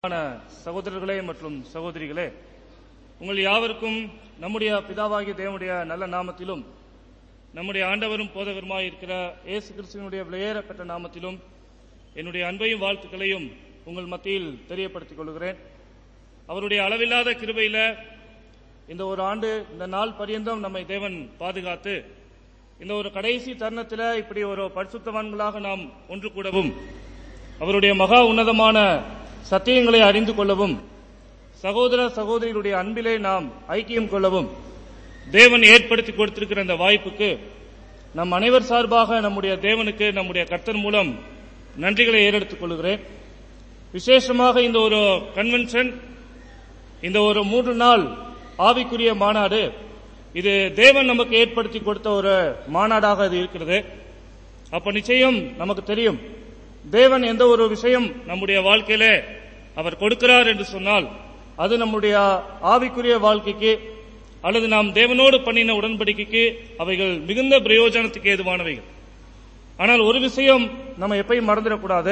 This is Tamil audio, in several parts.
சகோதரர்களே மற்றும் சகோதரிகளே உங்கள் யாவருக்கும் நம்முடைய பிதாவாகிய தேவனுடைய நல்ல நாமத்திலும் நம்முடைய ஆண்டவரும் போதகருமாய் இருக்கிற இயேசு கிறிஸ்துவனுடைய விலையேறப்பட்ட நாமத்திலும் என்னுடைய அன்பையும் வாழ்த்துக்களையும் உங்கள் மத்தியில் தெரியப்படுத்திக் கொள்கிறேன் அவருடைய அளவில்லாத கிருபையில இந்த ஒரு ஆண்டு இந்த நாள் பரியந்தம் நம்மை தேவன் பாதுகாத்து இந்த ஒரு கடைசி தருணத்தில் இப்படி ஒரு பரிசுத்தவான்களாக நாம் ஒன்று கூடவும் அவருடைய மகா உன்னதமான சத்தியங்களை அறிந்து கொள்ளவும் சகோதர சகோதரியுடைய அன்பிலே நாம் ஐக்கியம் கொள்ளவும் தேவன் ஏற்படுத்தி கொடுத்திருக்கிற இந்த வாய்ப்புக்கு நம் அனைவர் சார்பாக நம்முடைய தேவனுக்கு நம்முடைய கர்த்தர் மூலம் நன்றிகளை ஏறெடுத்துக் கொள்கிறேன் விசேஷமாக இந்த ஒரு கன்வென்ஷன் இந்த ஒரு மூன்று நாள் ஆவிக்குரிய மாநாடு இது தேவன் நமக்கு ஏற்படுத்தி கொடுத்த ஒரு மாநாடாக இது இருக்கிறது அப்ப நிச்சயம் நமக்கு தெரியும் தேவன் எந்த ஒரு விஷயம் நம்முடைய வாழ்க்கையில அவர் கொடுக்கிறார் என்று சொன்னால் அது நம்முடைய ஆவிக்குரிய வாழ்க்கைக்கு அல்லது நாம் தேவனோடு பண்ணின உடன்படிக்கைக்கு அவைகள் மிகுந்த பிரயோஜனத்துக்கு ஏதுவானவைகள் ஆனால் ஒரு விஷயம் நம்ம எப்பயும் மறந்துடக்கூடாது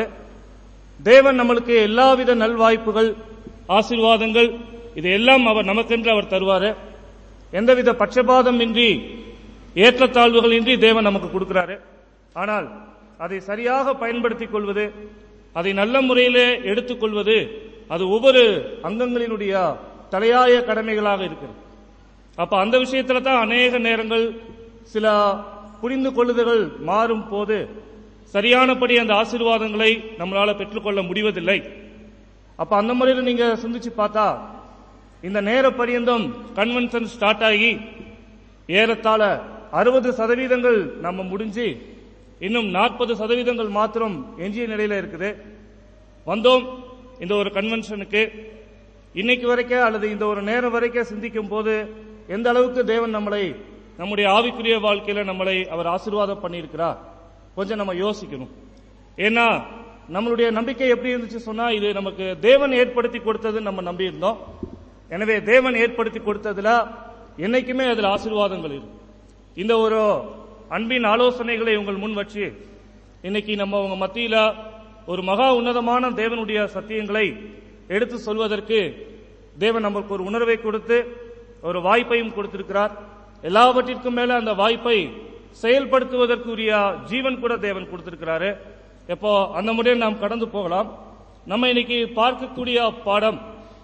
தேவன் நம்மளுக்கு எல்லாவித நல்வாய்ப்புகள் ஆசீர்வாதங்கள் இது எல்லாம் அவர் நமக்கென்று அவர் தருவாரு எந்தவித பட்சபாதம் இன்றி ஏற்றத்தாழ்வுகள் இன்றி தேவன் நமக்கு கொடுக்கிறாரு ஆனால் அதை சரியாக பயன்படுத்திக் கொள்வது அதை நல்ல முறையிலே எடுத்துக்கொள்வது அது ஒவ்வொரு அங்கங்களினுடைய தலையாய கடமைகளாக இருக்கிறது அப்ப அந்த விஷயத்துல தான் அநேக நேரங்கள் சில புரிந்து கொள்ளுதல்கள் மாறும் போது சரியானபடி அந்த ஆசீர்வாதங்களை நம்மளால பெற்றுக்கொள்ள முடிவதில்லை அப்ப அந்த முறையில் நீங்க சிந்திச்சு பார்த்தா இந்த நேர பரியந்தம் கன்வென்ஷன் ஸ்டார்ட் ஆகி ஏறத்தாழ அறுபது சதவீதங்கள் நம்ம முடிஞ்சு இன்னும் நாற்பது சதவீதங்கள் மாத்திரம் எஞ்சிய நிலையில இருக்குது வந்தோம் இந்த ஒரு கன்வென்ஷனுக்கு இன்னைக்கு வரைக்கும் அல்லது இந்த ஒரு நேரம் வரைக்கும் சிந்திக்கும் போது எந்த அளவுக்கு தேவன் நம்மளை நம்முடைய ஆவிக்குரிய வாழ்க்கையில நம்மளை அவர் ஆசீர்வாதம் பண்ணியிருக்கிறார் கொஞ்சம் நம்ம யோசிக்கணும் ஏன்னா நம்மளுடைய நம்பிக்கை எப்படி இருந்துச்சு சொன்னா இது நமக்கு தேவன் ஏற்படுத்தி கொடுத்தது நம்ம நம்பி இருந்தோம் எனவே தேவன் ஏற்படுத்தி கொடுத்ததுல என்னைக்குமே அதுல ஆசீர்வாதங்கள் இருக்கு இந்த ஒரு அன்பின் ஆலோசனைகளை உங்கள் முன் வச்சு இன்னைக்கு நம்ம உங்க மத்தியில ஒரு மகா உன்னதமான தேவனுடைய சத்தியங்களை எடுத்து சொல்வதற்கு தேவன் நமக்கு ஒரு உணர்வை கொடுத்து ஒரு வாய்ப்பையும் கொடுத்திருக்கிறார் எல்லாவற்றிற்கும் மேல அந்த வாய்ப்பை செயல்படுத்துவதற்குரிய ஜீவன் கூட தேவன் கொடுத்திருக்கிறாரு எப்போ அந்த முறையில் நாம் கடந்து போகலாம் நம்ம இன்னைக்கு பார்க்கக்கூடிய பாடம்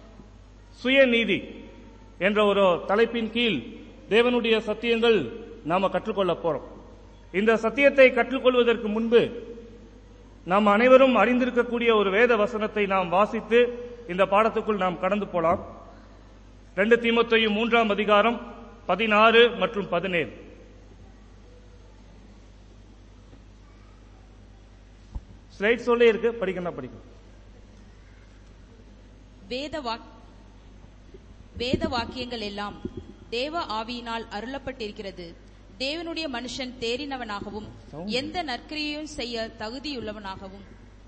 சுயநீதி என்ற ஒரு தலைப்பின் கீழ் தேவனுடைய சத்தியங்கள் நாம கற்றுக்கொள்ள போறோம் இந்த சத்தியத்தை கற்றுக்கொள்வதற்கு முன்பு நாம் அனைவரும் அறிந்திருக்கக்கூடிய ஒரு வேத வசனத்தை நாம் வாசித்து இந்த பாடத்துக்குள் நாம் கடந்து போலாம் ரெண்டு தீமத்தையும் மூன்றாம் அதிகாரம் பதினாறு மற்றும் பதினேழு ஸ்லைட் சொல்லி இருக்கு படிக்கணும் படிக்கணும் வேத வாக் வேத வாக்கியங்கள் எல்லாம் தேவ ஆவியினால் அருளப்பட்டிருக்கிறது தேவனுடைய மனுஷன் தேறினவனாகவும் எந்த நற்கிரியையும் செய்ய தகுதியுள்ளவனாகவும்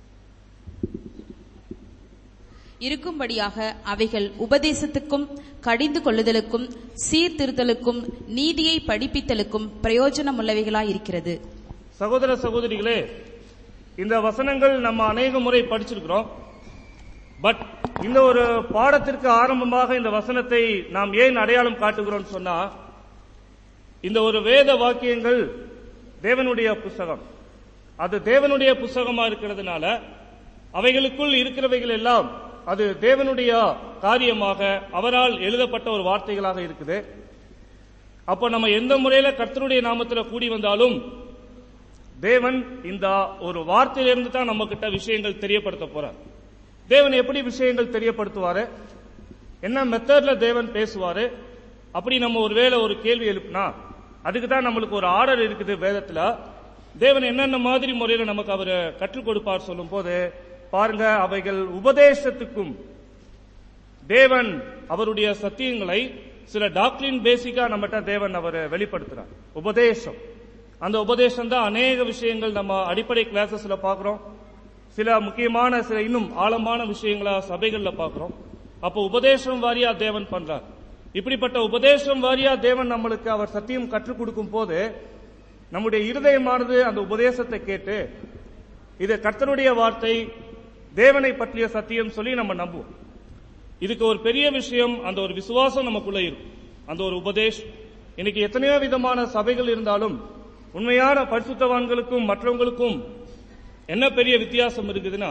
இருக்கும்படியாக அவைகள் உபதேசத்துக்கும் கடிந்து கொள்ளுதலுக்கும் சீர்திருத்தலுக்கும் நீதியை படிப்பித்தலுக்கும் பிரயோஜனமுள்ளவைகளாயிருக்கிறது சகோதர சகோதரிகளே இந்த வசனங்கள் நம்ம அநேக முறை படிச்சிருக்கிறோம் பட் இந்த ஒரு பாடத்திற்கு ஆரம்பமாக இந்த வசனத்தை நாம் ஏன் அடையாளம் காட்டுகிறோம் சொன்னா இந்த ஒரு வேத வாக்கியங்கள் தேவனுடைய புஸ்தகம் அது தேவனுடைய புஸ்தகமா இருக்கிறதுனால அவைகளுக்குள் இருக்கிறவைகள் எல்லாம் அது தேவனுடைய காரியமாக அவரால் எழுதப்பட்ட ஒரு வார்த்தைகளாக இருக்குது அப்போ நம்ம எந்த முறையில கர்த்தருடைய நாமத்தில் கூடி வந்தாலும் தேவன் இந்த ஒரு வார்த்தையிலிருந்து தான் நம்ம கிட்ட விஷயங்கள் தெரியப்படுத்த போறார் தேவன் எப்படி விஷயங்கள் தெரியப்படுத்துவாரு என்ன மெத்தட்ல தேவன் பேசுவாரு அப்படி நம்ம ஒருவேளை ஒரு கேள்வி எழுப்புனா அதுக்கு தான் நம்மளுக்கு ஒரு ஆர்டர் இருக்குது வேதத்துல தேவன் என்னென்ன மாதிரி முறையில நமக்கு அவர் கற்றுக் கொடுப்பார் சொல்லும் போது பாருங்க அவைகள் உபதேசத்துக்கும் தேவன் அவருடைய சத்தியங்களை சில டாக்டரின் பேசிக்கா நம்மகிட்ட தேவன் அவர் வெளிப்படுத்துறார் உபதேசம் அந்த உபதேசம் தான் அநேக விஷயங்கள் நம்ம அடிப்படை கிளாஸஸ்ல பாக்குறோம் சில முக்கியமான சில இன்னும் ஆழமான விஷயங்களா சபைகள்ல பாக்குறோம் அப்போ உபதேசம் வாரியா தேவன் பண்றார் இப்படிப்பட்ட உபதேசம் வாரியா தேவன் நம்மளுக்கு அவர் சத்தியம் கற்றுக் கொடுக்கும் போது நம்முடைய இருதயமானது அந்த உபதேசத்தை கேட்டு இது கர்த்தருடைய வார்த்தை தேவனை பற்றிய சத்தியம் சொல்லி நம்ம நம்புவோம் இதுக்கு ஒரு பெரிய விஷயம் அந்த ஒரு விசுவாசம் நமக்குள்ள இருக்கும் அந்த ஒரு உபதேஷ் இன்னைக்கு எத்தனையோ விதமான சபைகள் இருந்தாலும் உண்மையான பரிசுத்தவான்களுக்கும் மற்றவங்களுக்கும் என்ன பெரிய வித்தியாசம் இருக்குதுன்னா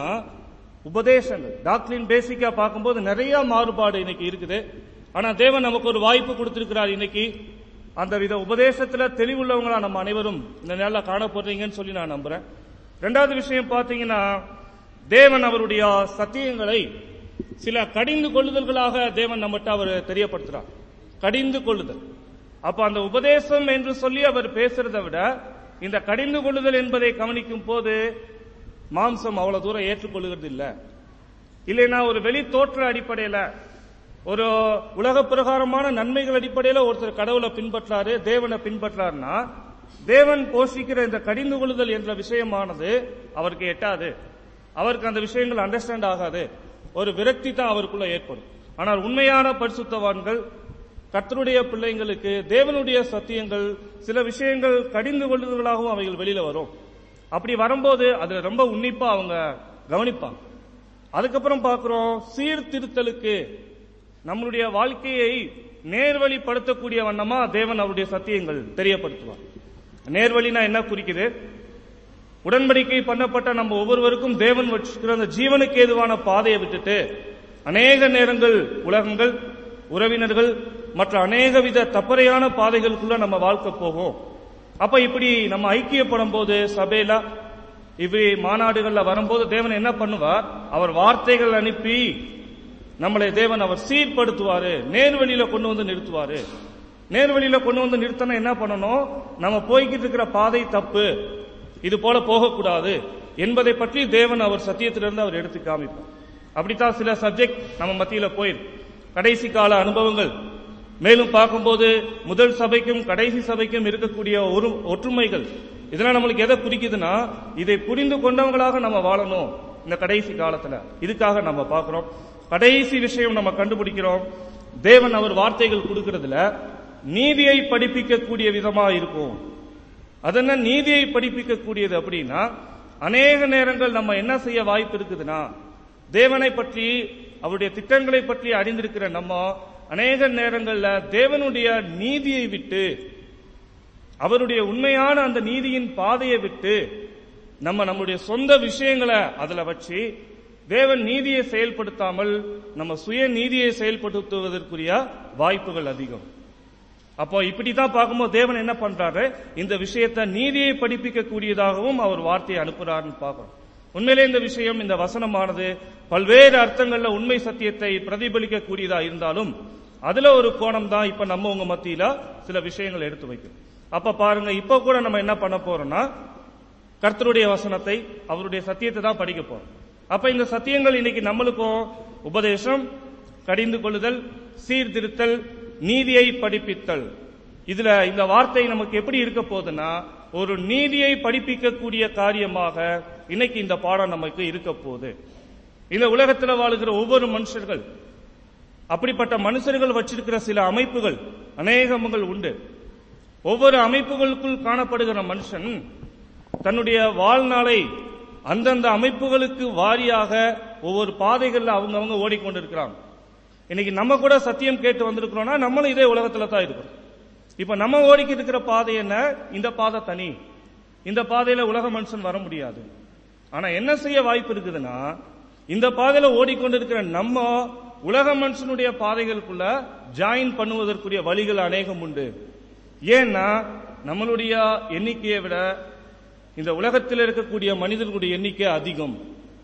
உபதேசங்கள் டாக்டரின் பேசிக்கா பார்க்கும்போது நிறைய மாறுபாடு இன்னைக்கு இருக்குது ஆனா தேவன் நமக்கு ஒரு வாய்ப்பு கொடுத்திருக்கிறார் இன்னைக்கு அந்த வித உபதேசத்துல தெளிவுள்ளவங்களா நம்ம அனைவரும் இந்த நாள்ல காணப்படுறீங்கன்னு சொல்லி நான் நம்புறேன் ரெண்டாவது விஷயம் பாத்தீங்கன்னா தேவன் அவருடைய சத்தியங்களை சில கடிந்து கொள்ளுதல்களாக தேவன் நம்மகிட்ட அவர் தெரியப்படுத்துறார் கடிந்து கொள்ளுதல் அப்ப அந்த உபதேசம் என்று சொல்லி அவர் பேசுறதை விட இந்த கடிந்து கொள்ளுதல் என்பதை கவனிக்கும் போது மாம்சம் அவ்வளவு தூரம் ஏற்றுக்கொள்ளுகிறது இல்ல இல்லைன்னா ஒரு வெளி தோற்ற அடிப்படையில ஒரு உலக பிரகாரமான நன்மைகள் அடிப்படையில ஒருத்தர் கடவுளை பின்பற்றாரு தேவனை பின்பற்றாருன்னா தேவன் போஷிக்கிற இந்த கடிந்து கொள்ளுதல் என்ற விஷயமானது அவருக்கு எட்டாது அவருக்கு அந்த விஷயங்கள் அண்டர்ஸ்டாண்ட் ஆகாது ஒரு விரக்தி தான் அவருக்குள்ள ஏற்படும் ஆனால் உண்மையான பரிசுத்தவான்கள் கர்த்தருடைய பிள்ளைங்களுக்கு தேவனுடைய சத்தியங்கள் சில விஷயங்கள் கடிந்து கொள்ளுதல்களாகவும் அவைகள் வெளியில வரும் அப்படி வரும்போது அதுல ரொம்ப உன்னிப்பா அவங்க கவனிப்பாங்க அதுக்கப்புறம் பார்க்கிறோம் சீர்திருத்தலுக்கு நம்மளுடைய வாழ்க்கையை நேர்வழிப்படுத்தக்கூடிய வண்ணமா தேவன் அவருடைய சத்தியங்கள் தெரியப்படுத்துவார் நேர்வழினா என்ன குறிக்குது உடன்படிக்கை பண்ணப்பட்ட நம்ம ஒவ்வொருவருக்கும் தேவன் வச்சிருக்கிற அந்த ஜீவனுக்கு ஏதுவான பாதையை விட்டுட்டு அநேக நேரங்கள் உலகங்கள் உறவினர்கள் மற்ற அநேக வித தப்பறையான பாதைகளுக்குள்ள நம்ம வாழ்க்கை போகும் அப்ப இப்படி நம்ம ஐக்கியப்படும் போது சபையில இப்படி மாநாடுகள்ல வரும்போது தேவன் என்ன பண்ணுவார் அவர் வார்த்தைகள் அனுப்பி நம்மளை தேவன் அவர் சீர்படுத்துவாரு நேர்வழியில கொண்டு வந்து நிறுத்துவாரு நேர்வழியில கொண்டு வந்து நிறுத்தணும் என்ன பண்ணணும் நம்ம போய்கிட்டு இருக்கிற பாதை தப்பு இது போல போகக்கூடாது என்பதை பற்றி தேவன் அவர் சத்தியத்திலிருந்து அவர் எடுத்து காமிப்பார் அப்படித்தான் சில சப்ஜெக்ட் நம்ம மத்தியில போயிருக்கு கடைசி கால அனுபவங்கள் மேலும் பார்க்கும்போது முதல் சபைக்கும் கடைசி சபைக்கும் இருக்கக்கூடிய ஒரு ஒற்றுமைகள் இதெல்லாம் நம்மளுக்கு எதை குறிக்குதுன்னா இதை புரிந்து கொண்டவங்களாக நம்ம வாழணும் இந்த கடைசி காலத்துல இதுக்காக நம்ம பார்க்கிறோம் கடைசி விஷயம் நம்ம கண்டுபிடிக்கிறோம் தேவன் அவர் வார்த்தைகள் கொடுக்கறதுல நீதியை படிப்பிக்கக்கூடிய விதமா இருக்கும் அதென்ன நீதியை படிப்பிக்கக்கூடியது அப்படின்னா அநேக நேரங்கள் நம்ம என்ன செய்ய வாய்ப்பு இருக்குதுன்னா தேவனை பற்றி அவருடைய திட்டங்களை பற்றி அறிந்திருக்கிற நம்ம அநேக நேரங்கள்ல தேவனுடைய நீதியை விட்டு அவருடைய உண்மையான அந்த நீதியின் பாதையை விட்டு நம்ம நம்முடைய சொந்த விஷயங்களை அதுல வச்சு தேவன் நீதியை செயல்படுத்தாமல் நம்ம சுய நீதியை செயல்படுத்துவதற்குரிய வாய்ப்புகள் அதிகம் அப்போ இப்படித்தான் பார்க்கும்போது தேவன் என்ன பண்றாரு இந்த விஷயத்தை நீதியை படிப்பிக்க கூடியதாகவும் அவர் வார்த்தையை அனுப்புறாருன்னு பார்க்கிறோம் உண்மையிலே இந்த விஷயம் இந்த வசனமானது பல்வேறு அர்த்தங்கள்ல உண்மை சத்தியத்தை பிரதிபலிக்க கூடியதா இருந்தாலும் அதுல ஒரு கோணம் தான் இப்ப நம்ம உங்க மத்தியில சில விஷயங்களை எடுத்து வைக்கும் அப்ப பாருங்க இப்ப கூட நம்ம என்ன பண்ண போறோம்னா கர்த்தருடைய வசனத்தை அவருடைய சத்தியத்தை தான் படிக்க போறோம் அப்ப இந்த சத்தியங்கள் இன்னைக்கு நம்மளுக்கும் உபதேசம் கடிந்து கொள்ளுதல் சீர்திருத்தல் நீதியை படிப்பித்தல் இதுல இந்த வார்த்தை நமக்கு எப்படி இருக்க போகுதுன்னா ஒரு நீதியை படிப்பிக்கக்கூடிய காரியமாக இன்னைக்கு இந்த பாடம் நமக்கு இருக்க போகுது இந்த உலகத்தில் வாழுகிற ஒவ்வொரு மனுஷர்கள் அப்படிப்பட்ட மனுஷர்கள் வச்சிருக்கிற சில அமைப்புகள் அநேகங்கள் உண்டு ஒவ்வொரு அமைப்புகளுக்குள் காணப்படுகிற மனுஷன் தன்னுடைய வாழ்நாளை அந்தந்த அமைப்புகளுக்கு வாரியாக ஒவ்வொரு பாதைகள்ல அவங்க அவங்க ஓடிக்கொண்டிருக்கிறாங்க இன்னைக்கு நம்ம கூட சத்தியம் கேட்டு வந்திருக்கிறோம்னா நம்மளும் இதே உலகத்துல தான் இருக்கிறோம் இப்ப நம்ம ஓடிக்கிட்டு இருக்கிற பாதை என்ன இந்த பாதை தனி இந்த பாதையில உலக மனுஷன் வர முடியாது ஆனா என்ன செய்ய வாய்ப்பு இருக்குதுன்னா இந்த பாதையில ஓடிக்கொண்டிருக்கிற நம்ம உலக மனுஷனுடைய பாதைகளுக்குள்ள ஜாயின் பண்ணுவதற்குரிய வழிகள் அநேகம் உண்டு ஏன்னா நம்மளுடைய எண்ணிக்கையை விட இந்த உலகத்தில் இருக்கக்கூடிய மனிதர்களுடைய எண்ணிக்கை அதிகம்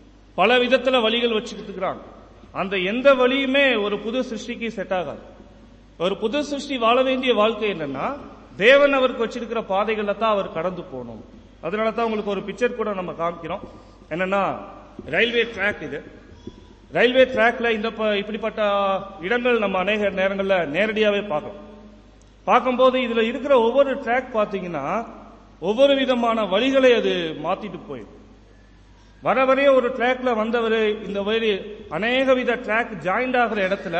பல விதத்துல வழிகள் வச்சுக்கிட்டு இருக்கிறாங்க அந்த எந்த வழியுமே ஒரு புது சிருஷ்டிக்கு செட் ஆகாது ஒரு புது சிருஷ்டி வாழ வேண்டிய வாழ்க்கை என்னன்னா தேவன் அவருக்கு வச்சிருக்கிற பாதைகள்ல தான் அவர் கடந்து போகணும் அதனால தான் உங்களுக்கு ஒரு பிக்சர் கூட நம்ம காமிக்கிறோம் என்னன்னா ரயில்வே ட்ராக் இது ரயில்வே ட்ராக்ல இந்த ப- இப்படிப்பட்ட இடங்கள் நம்ம அநேக நேரங்கள்ல நேரடியாவே பார்க்கலாம் பார்க்கும்போது இதுல இருக்கிற ஒவ்வொரு ட்ராக் பாத்தீங்கன்னா ஒவ்வொரு விதமான வழிகளை அது மாத்திட்டு போயிடும் வர வரைய ஒரு ட்ராக்ல வந்தவர் இந்த வழி அநேக வித ட்ராக் ஜாயிண்ட் ஆகிற இடத்துல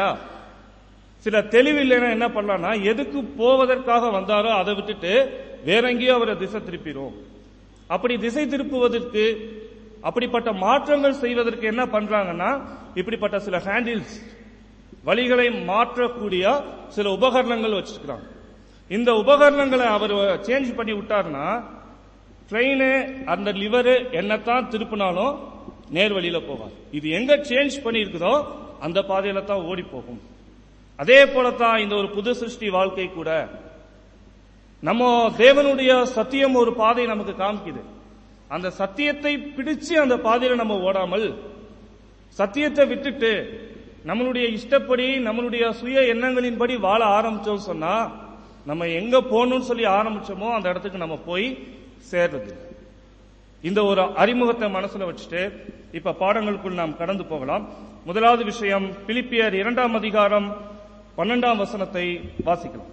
சில தெளிவு இல்லைன்னா என்ன பண்ணலாம்னா எதுக்கு போவதற்காக வந்தாரோ அதை விட்டுட்டு வேற எங்கேயோ அவரை திசை திருப்பிடும் அப்படி திசை திருப்புவதற்கு அப்படிப்பட்ட மாற்றங்கள் செய்வதற்கு என்ன பண்றாங்கன்னா இப்படிப்பட்ட சில ஹேண்டில்ஸ் வழிகளை மாற்றக்கூடிய சில உபகரணங்கள் வச்சிருக்கிறாங்க இந்த உபகரணங்களை அவர் சேஞ்ச் பண்ணி விட்டாருன்னா ட்ரெயின் அந்த லிவரு என்னத்தான் திருப்பினாலும் நேர் வழியில போகாது இது எங்க சேஞ்ச் பண்ணி இருக்குதோ அந்த பாதையில தான் ஓடி போகும் அதே போலத்தான் இந்த ஒரு புது சிருஷ்டி வாழ்க்கை கூட நம்ம தேவனுடைய சத்தியம் ஒரு பாதை நமக்கு காமிக்குது அந்த சத்தியத்தை பிடிச்சு அந்த பாதையில நம்ம ஓடாமல் சத்தியத்தை விட்டுட்டு நம்மளுடைய இஷ்டப்படி நம்மளுடைய சுய எண்ணங்களின்படி வாழ ஆரம்பிச்சோம் சொன்னா நம்ம எங்க போகணும்னு சொல்லி ஆரம்பிச்சோமோ அந்த இடத்துக்கு நம்ம போய் சேர்றது இல்ல. இந்த ஒரு அறிமுகத்தை மனசுல வச்சுட்டு இப்ப பாடங்களுக்குள் நாம் கடந்து போகலாம் முதலாவது விஷயம் பிலிப்பியர் இரண்டாம் அதிகாரம் பன்னெண்டாம் வசனத்தை வாசிக்கலாம்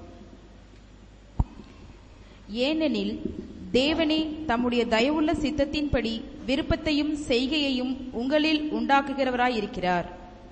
ஏனெனில் தேவனே தம்முடைய தயவுள்ள சித்தத்தின்படி விருப்பத்தையும் செய்கையையும் உங்களில் உண்டாக்குகிறவராயிருக்கிறார்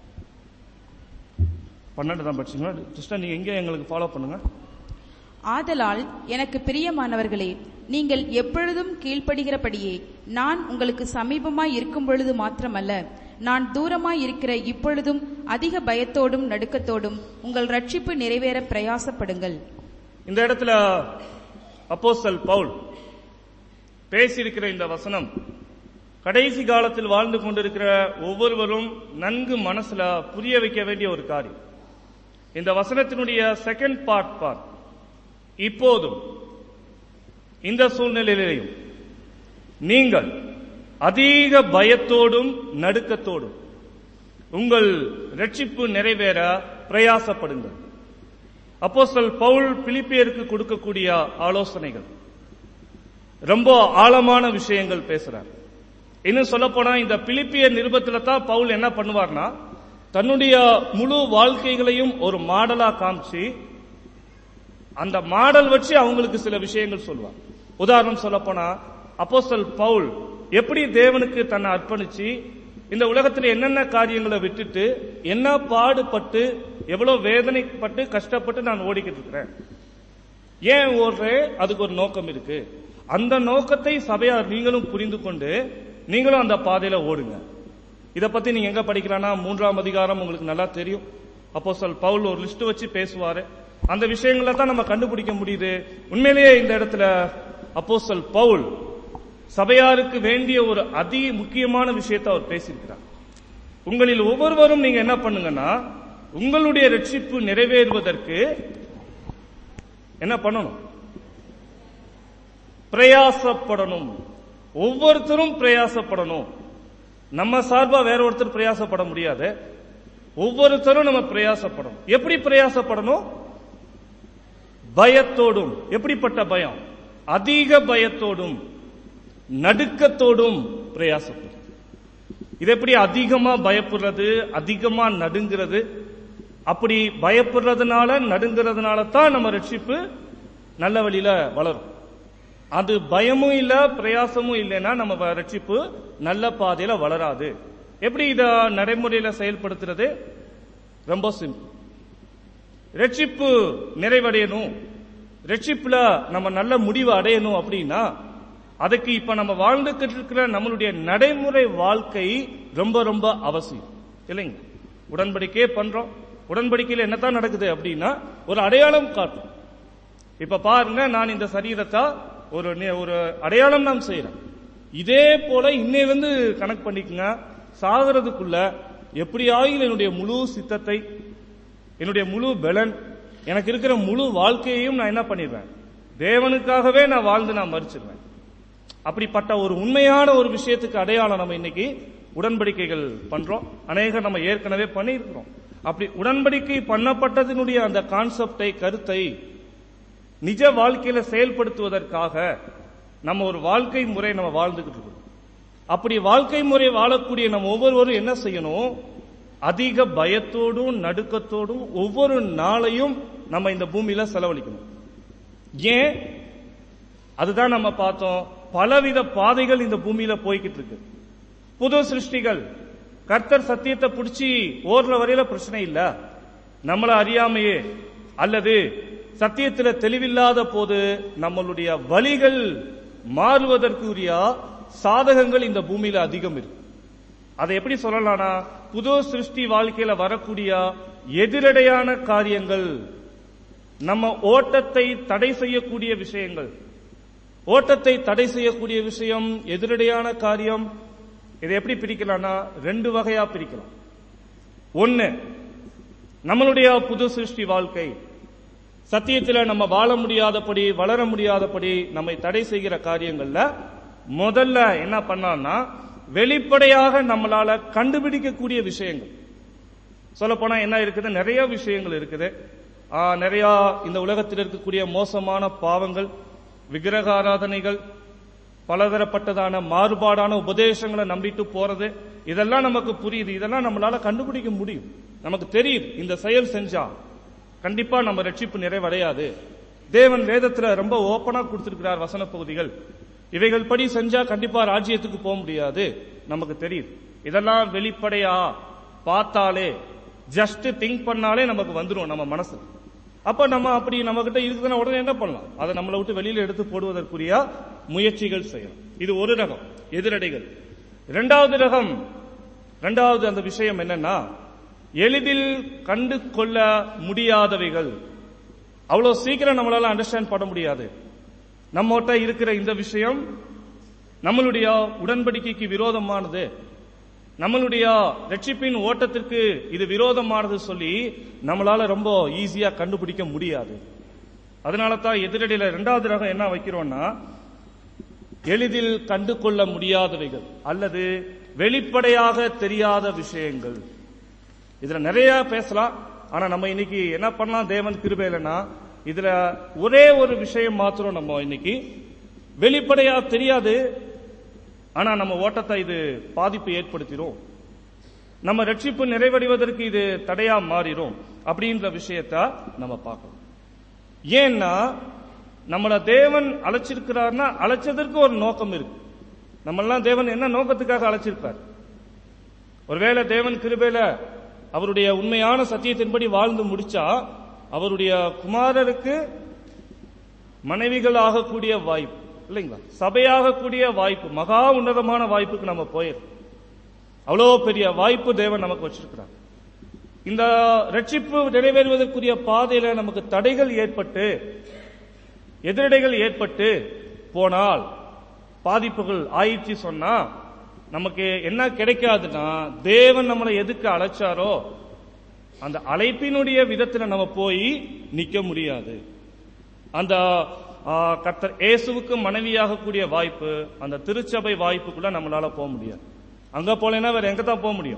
பன்னெண்டு தான் படிச்சீங்களா சிஸ்டர் நீங்க எங்க எங்களுக்கு ஃபாலோ பண்ணுங்க ஆதலால் எனக்கு பிரியமானவர்களே நீங்கள் எப்பொழுதும் கீழ்ப்படுகிறபடியே நான் உங்களுக்கு சமீபமாய் இருக்கும் பொழுது மாத்திரமல்ல நான் தூரமாய் இருக்கிற இப்பொழுதும் அதிக பயத்தோடும் நடுக்கத்தோடும் உங்கள் ரட்சிப்பு நிறைவேற பிரயாசப்படுங்கள் இந்த இடத்துல அப்போஸ்தல் பவுல் பேசியிருக்கிற இந்த வசனம் கடைசி காலத்தில் வாழ்ந்து கொண்டிருக்கிற ஒவ்வொருவரும் நன்கு மனசுல புரிய வைக்க வேண்டிய ஒரு காரியம் இந்த வசனத்தினுடைய செகண்ட் பார்ட் பார்ட் இப்போதும் இந்த சூழ்நிலையிலேயும் நீங்கள் அதிக பயத்தோடும் நடுக்கத்தோடும் உங்கள் ரட்சிப்பு நிறைவேற பிரயாசப்படுங்கள் அப்போஸ்தல் பவுல் பிலிப்பியருக்கு கொடுக்கக்கூடிய ஆலோசனைகள் ரொம்ப ஆழமான விஷயங்கள் பேசுறார் இன்னும் சொல்லப்போனா இந்த பிலிப்பியர் நிருபத்துல தான் பவுல் என்ன பண்ணுவார்னா தன்னுடைய முழு வாழ்க்கைகளையும் ஒரு மாடலா காமிச்சு அந்த மாடல் வச்சு அவங்களுக்கு சில விஷயங்கள் சொல்லுவார் உதாரணம் சொல்லப்போனா அப்போஸ்தல் பவுல் எப்படி தேவனுக்கு தன்னை அர்ப்பணிச்சு இந்த உலகத்துல என்னென்ன காரியங்களை விட்டுட்டு என்ன பாடுபட்டு எவ்வளவு வேதனைப்பட்டு கஷ்டப்பட்டு நான் ஓடிக்கிட்டு இருக்கிறேன் ஏன் ஓடுறேன் அதுக்கு ஒரு நோக்கம் இருக்கு அந்த நோக்கத்தை சபையார் நீங்களும் புரிந்து கொண்டு நீங்களும் அந்த பாதையில ஓடுங்க இத பத்தி நீங்க எங்க படிக்கலாம்னா மூன்றாம் அதிகாரம் உங்களுக்கு நல்லா தெரியும் அப்போ சொல் பவுல் ஒரு லிஸ்ட் வச்சு பேசுவாரு அந்த விஷயங்களை தான் நம்ம கண்டுபிடிக்க முடியுது உண்மையிலேயே இந்த இடத்துல அப்போஸ்தல் பவுல் சபையாருக்கு வேண்டிய ஒரு அதி முக்கியமான விஷயத்தை அவர் பேசியிருக்கிறார் உங்களில் ஒவ்வொருவரும் நீங்க என்ன பண்ணுங்கன்னா உங்களுடைய ரட்சிப்பு நிறைவேறுவதற்கு என்ன பண்ணணும் பிரயாசப்படணும் ஒவ்வொருத்தரும் பிரயாசப்படணும் நம்ம சார்பா வேற ஒருத்தர் பிரயாசப்பட முடியாது ஒவ்வொருத்தரும் நம்ம பிரயாசப்படணும் எப்படி பிரயாசப்படணும் பயத்தோடும் எப்படிப்பட்ட பயம் அதிக பயத்தோடும் நடுக்கத்தோடும் பிரயாசப்படும் இது எப்படி அதிகமா பயப்படுறது அதிகமா நடுங்கிறது அப்படி பயப்படுறதுனால நடுங்கிறதுனால தான் நம்ம ரட்சிப்பு நல்ல வழியில வளரும் அது பயமும் இல்ல பிரயாசமும் இல்லைன்னா நம்ம வ- ரட்சிப்பு நல்ல பாதையில வளராது எப்படி இத நடைமுறையில செயல்படுத்துறது ரொம்ப சிம்பிள் ரட்சிப்பு நிறைவடையணும் ரட்சிப்புல நம்ம நல்ல முடிவு அடையணும் அப்படின்னா அதுக்கு இப்ப நம்ம வாழ்ந்துகிட்டு இருக்கிற நம்மளுடைய நடைமுறை வாழ்க்கை ரொம்ப ரொம்ப அவசியம் இல்லைங்க உடன்படிக்கையே பண்றோம் உடன்படிக்கையில் என்னத்தான் நடக்குது அப்படின்னா ஒரு அடையாளம் காட்டும் இப்ப பாருங்க நான் இந்த சரீரத்தை ஒரு நி- ஒரு அடையாளம் நான் செய்யறேன் இதே போல இன்னையிலிருந்து கணக்கு பண்ணிக்கங்க சாகிறதுக்குள்ள எப்படியாகிலும் என்னுடைய முழு சித்தத்தை என்னுடைய முழு பலன் எனக்கு இருக்கிற முழு வாழ்க்கையையும் நான் என்ன பண்ணிடுவேன் தேவனுக்காகவே நான் வாழ்ந்து நான் மறிச்சிருவேன் அப்படிப்பட்ட ஒரு உண்மையான ஒரு விஷயத்துக்கு அடையாளம் நம்ம இன்னைக்கு உடன்படிக்கைகள் பண்றோம் அநேகர் நம்ம ஏற்கனவே பண்ணியிருக்கிறோம் அப்படி உடன்படிக்கை பண்ணப்பட்டதினுடைய அந்த கான்செப்டை கருத்தை நிஜ வாழ்க்கையில செயல்படுத்துவதற்காக நம்ம ஒரு வாழ்க்கை முறை நம்ம வாழ்ந்துகிட்டு இருக்கோம் அப்படி வாழ்க்கை முறை வாழக்கூடிய நம்ம ஒவ்வொருவரும் என்ன செய்யணும் அதிக பயத்தோடும் நடுக்கத்தோடும் ஒவ்வொரு நாளையும் நம்ம இந்த பூமியில செலவழிக்கணும் ஏன் அதுதான் நம்ம பார்த்தோம் பலவித பாதைகள் இந்த பூமியில போய்கிட்டு இருக்கு புது சிருஷ்டிகள் கர்த்தர் சத்தியத்தை பிடிச்சி ஓடுற வரையில பிரச்சனை இல்ல நம்மள அறியாமையே அல்லது சத்தியத்துல தெளிவில்லாத போது நம்மளுடைய வழிகள் மாறுவதற்குரிய சாதகங்கள் இந்த பூமியில அதிகம் இருக்கு அதை எப்படி சொல்லலாம்னா புது சிருஷ்டி வாழ்க்கையில வரக்கூடிய எதிரடையான காரியங்கள் நம்ம ஓட்டத்தை தடை செய்யக்கூடிய விஷயங்கள் ஓட்டத்தை தடை செய்யக்கூடிய விஷயம் எதிரடையான காரியம் இதை எப்படி பிரிக்கலாம்னா ரெண்டு வகையா பிரிக்கலாம் ஒன்னு நம்மளுடைய புது சிருஷ்டி வாழ்க்கை சத்தியத்துல நம்ம வாழ முடியாதபடி வளர முடியாதபடி நம்மை தடை செய்கிற காரியங்கள்ல முதல்ல என்ன பண்ணலாம்னா வெளிப்படையாக நம்மளால கண்டுபிடிக்கக்கூடிய விஷயங்கள் சொல்ல போனா என்ன இருக்குது நிறைய விஷயங்கள் இருக்குது ஆ, நிறைய இந்த உலகத்தில் இருக்கக்கூடிய மோசமான பாவங்கள் விக்கிரக ஆராதனைகள் பலதரப்பட்டதான மாறுபாடான உபதேசங்களை நம்பிட்டு போறது இதெல்லாம் நமக்கு புரியுது இதெல்லாம் நம்மளால கண்டுபிடிக்க முடியும் நமக்கு தெரியுது இந்த செயல் செஞ்சா கண்டிப்பா நம்ம ரட்சிப்பு நிறைவடையாது தேவன் வேதத்துல ரொம்ப ஓப்பனா கொடுத்திருக்கிறார் வசன பகுதிகள் இவைகள் படி செஞ்சா கண்டிப்பா ராஜ்யத்துக்கு போக முடியாது நமக்கு தெரியுது இதெல்லாம் வெளிப்படையா பார்த்தாலே ஜஸ்ட் திங்க் பண்ணாலே நமக்கு வந்துடும் நம்ம மனசு அப்ப நம்ம அப்படி நம்ம கிட்ட இருக்குதுன்னா உடனே என்ன பண்ணலாம் அதை நம்மளை விட்டு வெளியில எடுத்து போடுவதற்குரிய முயற்சிகள் செய்யலாம் இது ஒரு ரகம் எதிரடைகள் இரண்டாவது ரகம் இரண்டாவது அந்த விஷயம் என்னன்னா எளிதில் கண்டு கொள்ள முடியாதவைகள் அவ்வளவு சீக்கிரம் நம்மளால அண்டர்ஸ்டாண்ட் பண்ண முடியாது நம்மகிட்ட இருக்கிற இந்த விஷயம் நம்மளுடைய உடன்படிக்கைக்கு விரோதமானது நம்மளுடைய ரட்சிப்பின் ஓட்டத்திற்கு இது விரோதமானது சொல்லி நம்மளால ரொம்ப ஈஸியா கண்டுபிடிக்க முடியாது அதனால தான் எதிரடியில இரண்டாவது ரகம் என்ன வைக்கிறோம்னா எளிதில் கண்டு கொள்ள முடியாதவைகள் அல்லது வெளிப்படையாக தெரியாத விஷயங்கள் இதுல நிறைய பேசலாம் ஆனா நம்ம இன்னைக்கு என்ன பண்ணலாம் தேவன் கிருபையிலனா இதுல ஒரே ஒரு விஷயம் மாத்திரம் நம்ம இன்னைக்கு வெளிப்படையா தெரியாது ஆனா நம்ம ஓட்டத்தை இது பாதிப்பு ஏற்படுத்திடும் நம்ம ரட்சிப்பு நிறைவடைவதற்கு இது தடையா மாறிடும் அப்படின்ற விஷயத்த நம்ம பார்க்கணும் ஏன்னா நம்மள தேவன் அழைச்சிருக்கிறார்னா அழைச்சதற்கு ஒரு நோக்கம் இருக்கு நம்மெல்லாம் தேவன் என்ன நோக்கத்துக்காக அழைச்சிருக்கார் ஒருவேளை தேவன் கிருபையில அவருடைய உண்மையான சத்தியத்தின்படி வாழ்ந்து முடிச்சா அவருடைய குமாரருக்கு மனைவிகள் ஆகக்கூடிய வாய்ப்பு இல்லைங்களா சபையாகக்கூடிய வாய்ப்பு மகா உன்னதமான வாய்ப்புக்கு நம்ம போயிருக்கோம் அவ்வளோ பெரிய வாய்ப்பு தேவன் நமக்கு வச்சிருக்கிறார் இந்த ரட்சிப்பு நிறைவேறுவதற்குரிய பாதையில நமக்கு தடைகள் ஏற்பட்டு எதிரடைகள் ஏற்பட்டு போனால் பாதிப்புகள் ஆயிடுச்சு சொன்னா நமக்கு என்ன கிடைக்காதுன்னா தேவன் நம்மளை எதுக்கு அழைச்சாரோ அந்த அழைப்பினுடைய விதத்துல நம்ம போய் நிக்க முடியாது அந்த ஆ, கர்த்தர் இயேசுவுக்கு மனைவியாகக்கூடிய வாய்ப்பு அந்த திருச்சபை வாய்ப்புக்குள்ள நம்மளால போக முடியாது அங்க போலேன்னா வேற எங்க தான் போக முடியும்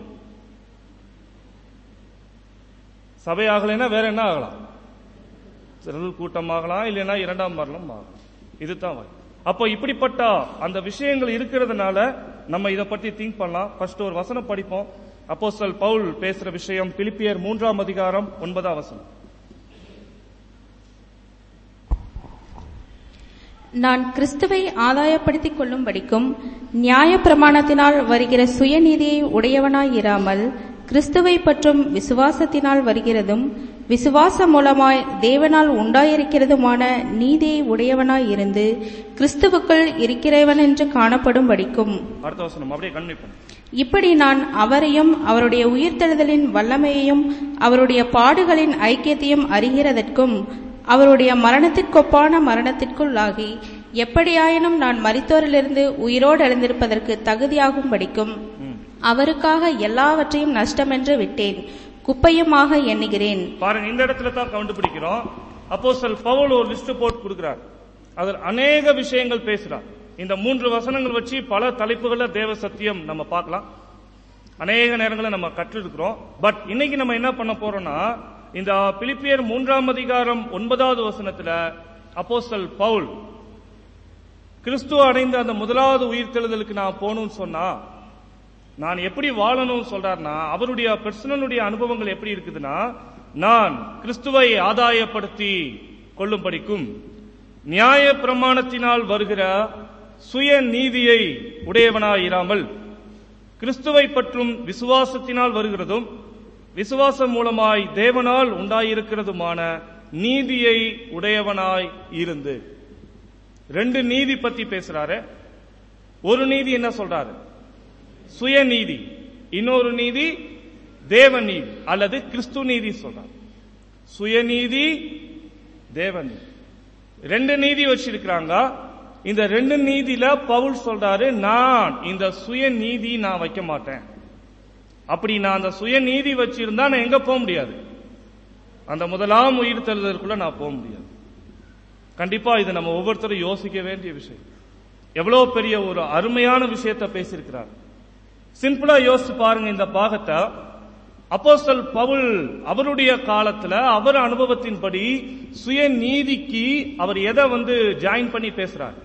சபை ஆகலைன்னா வேற என்ன ஆகலாம் சிறல் கூட்டம் ஆகலாம் இல்லைன்னா இரண்டாம் மரணம் ஆகலாம் இதுதான் வாய்ப்பு அப்போ இப்படிப்பட்ட அந்த விஷயங்கள் இருக்கிறதுனால நம்ம இதை பற்றி திங்க் பண்ணலாம் ஃபர்ஸ்ட் ஒரு வசனம் படிப்போம் அப்போஸ்தலர் பவுல் பேசுற விஷயம் பிலிப்பியர் மூன்றாம் அதிகாரம் ஒன்பதாம் வசனம் நான் கிறிஸ்துவை ஆதாயப்படுத்திக் கொள்ளும்படிக்கும் நியாயப்பிரமாணத்தினால் வருகிற சுயநீதியை உடையவனாய் இராமல் கிறிஸ்துவை பற்றும் விசுவாசத்தினால் வருகிறதும் விசுவாசம் மூலமாய் தேவனால் உண்டாயிருக்கிறதுமான நீதியை உடையவனாய் இருந்து கிறிஸ்துவுக்குள் இருக்கிறவன் என்று காணப்படும்படிக்கும் அடுத்த வசனம் அப்படியே கன்வி பண்ணு இப்படி நான் அவரையும் அவருடைய உயிர்த்தெழுதலின் வல்லமையையும் அவருடைய பாடுகளின் ஐக்கியத்தையும் அறிகிறதற்கும் அவருடைய மரணத்திற்கொப்பான மரணத்திற்குள்ளாகி எப்படியாயினும் நான் மரித்தோரிலிருந்து உயிரோடு எழுந்திருப்பதற்கு தகுதியாகும்படிக்கும் ம். அவருக்காக எல்லாவற்றையும் நஷ்டமென்று விட்டேன் குப்பையுமாக எண்ணுகிறேன் பாருங்க இந்த இடத்துல தான் கண்டுபிடிக்கிறோம் அப்போஸ்தலர் பவுல் ஒரு லிஸ்ட் போட்டு கொடுக்கிறார் அதில் அநேக விஷயங்கள் பேசுறார் இந்த மூன்று வசனங்கள் வச்சு பல தலைப்புகள்ல தேவ சத்தியம் நம்ம பார்க்கலாம் அநேக நேரங்களை நம்ம கற்றிருக்கிறோம் பட் இன்னைக்கு நம்ம என்ன பண்ண போறோம்னா இந்த பிலிப்பியர் மூன்றாம் அதிகாரம் ஒன்பதாவது வசனத்துல அப்போஸ்தல் பவுல் கிறிஸ்துவ அடைந்த அந்த முதலாவது உயிர்த்தெழுதலுக்கு நான் போகணும்னு சொன்னா நான் எப்படி வாழணும்னு சொல்றாருன்னா அவருடைய பர்சனலுடைய அனுபவங்கள் எப்படி இருக்குதுன்னா நான் கிறிஸ்துவை ஆதாயப்படுத்தி கொள்ளும்படிக்கும் நியாய பிரமாணத்தினால் வருகிற சுய நீதியை உடையவனாயிராமல் கிறிஸ்துவை பற்றும் விசுவாசத்தினால் வருகிறதும் விசுவாசம் மூலமாய் தேவனால் உண்டாயிருக்கிறதுமான நீதியை உடையவனாய் இருந்து ரெண்டு நீதி பத்தி பேசுறாரு ஒரு நீதி என்ன சொல்றாரு சுயநீதி இன்னொரு நீதி தேவ நீதி அல்லது கிறிஸ்து நீதி சொல்றாரு சுயநீதி தேவ நீதி ரெண்டு நீதி வச்சிருக்கிறாங்க இந்த ரெண்டு நீதியில பவுல் சொல்றாரு நான் இந்த சுயநீதி நான் வைக்க மாட்டேன் அப்படி நான் அந்த சுயநீதி வச்சிருந்தா நான் எங்க போக முடியாது அந்த முதலாம் உயிர் தழுதலுக்குள்ள நான் போக முடியாது கண்டிப்பா இது நம்ம ஒவ்வொருத்தரும் யோசிக்க வேண்டிய விஷயம் எவ்வளவு பெரிய ஒரு அருமையான விஷயத்தை பேசியிருக்கிறார் சிம்பிளா யோசிச்சு பாருங்க இந்த பாகத்தை அப்போஸ்தல் பவுல் அவருடைய காலத்துல அவர் அனுபவத்தின்படி சுய நீதிக்கு அவர் எதை வந்து ஜாயின் பண்ணி பேசுறார்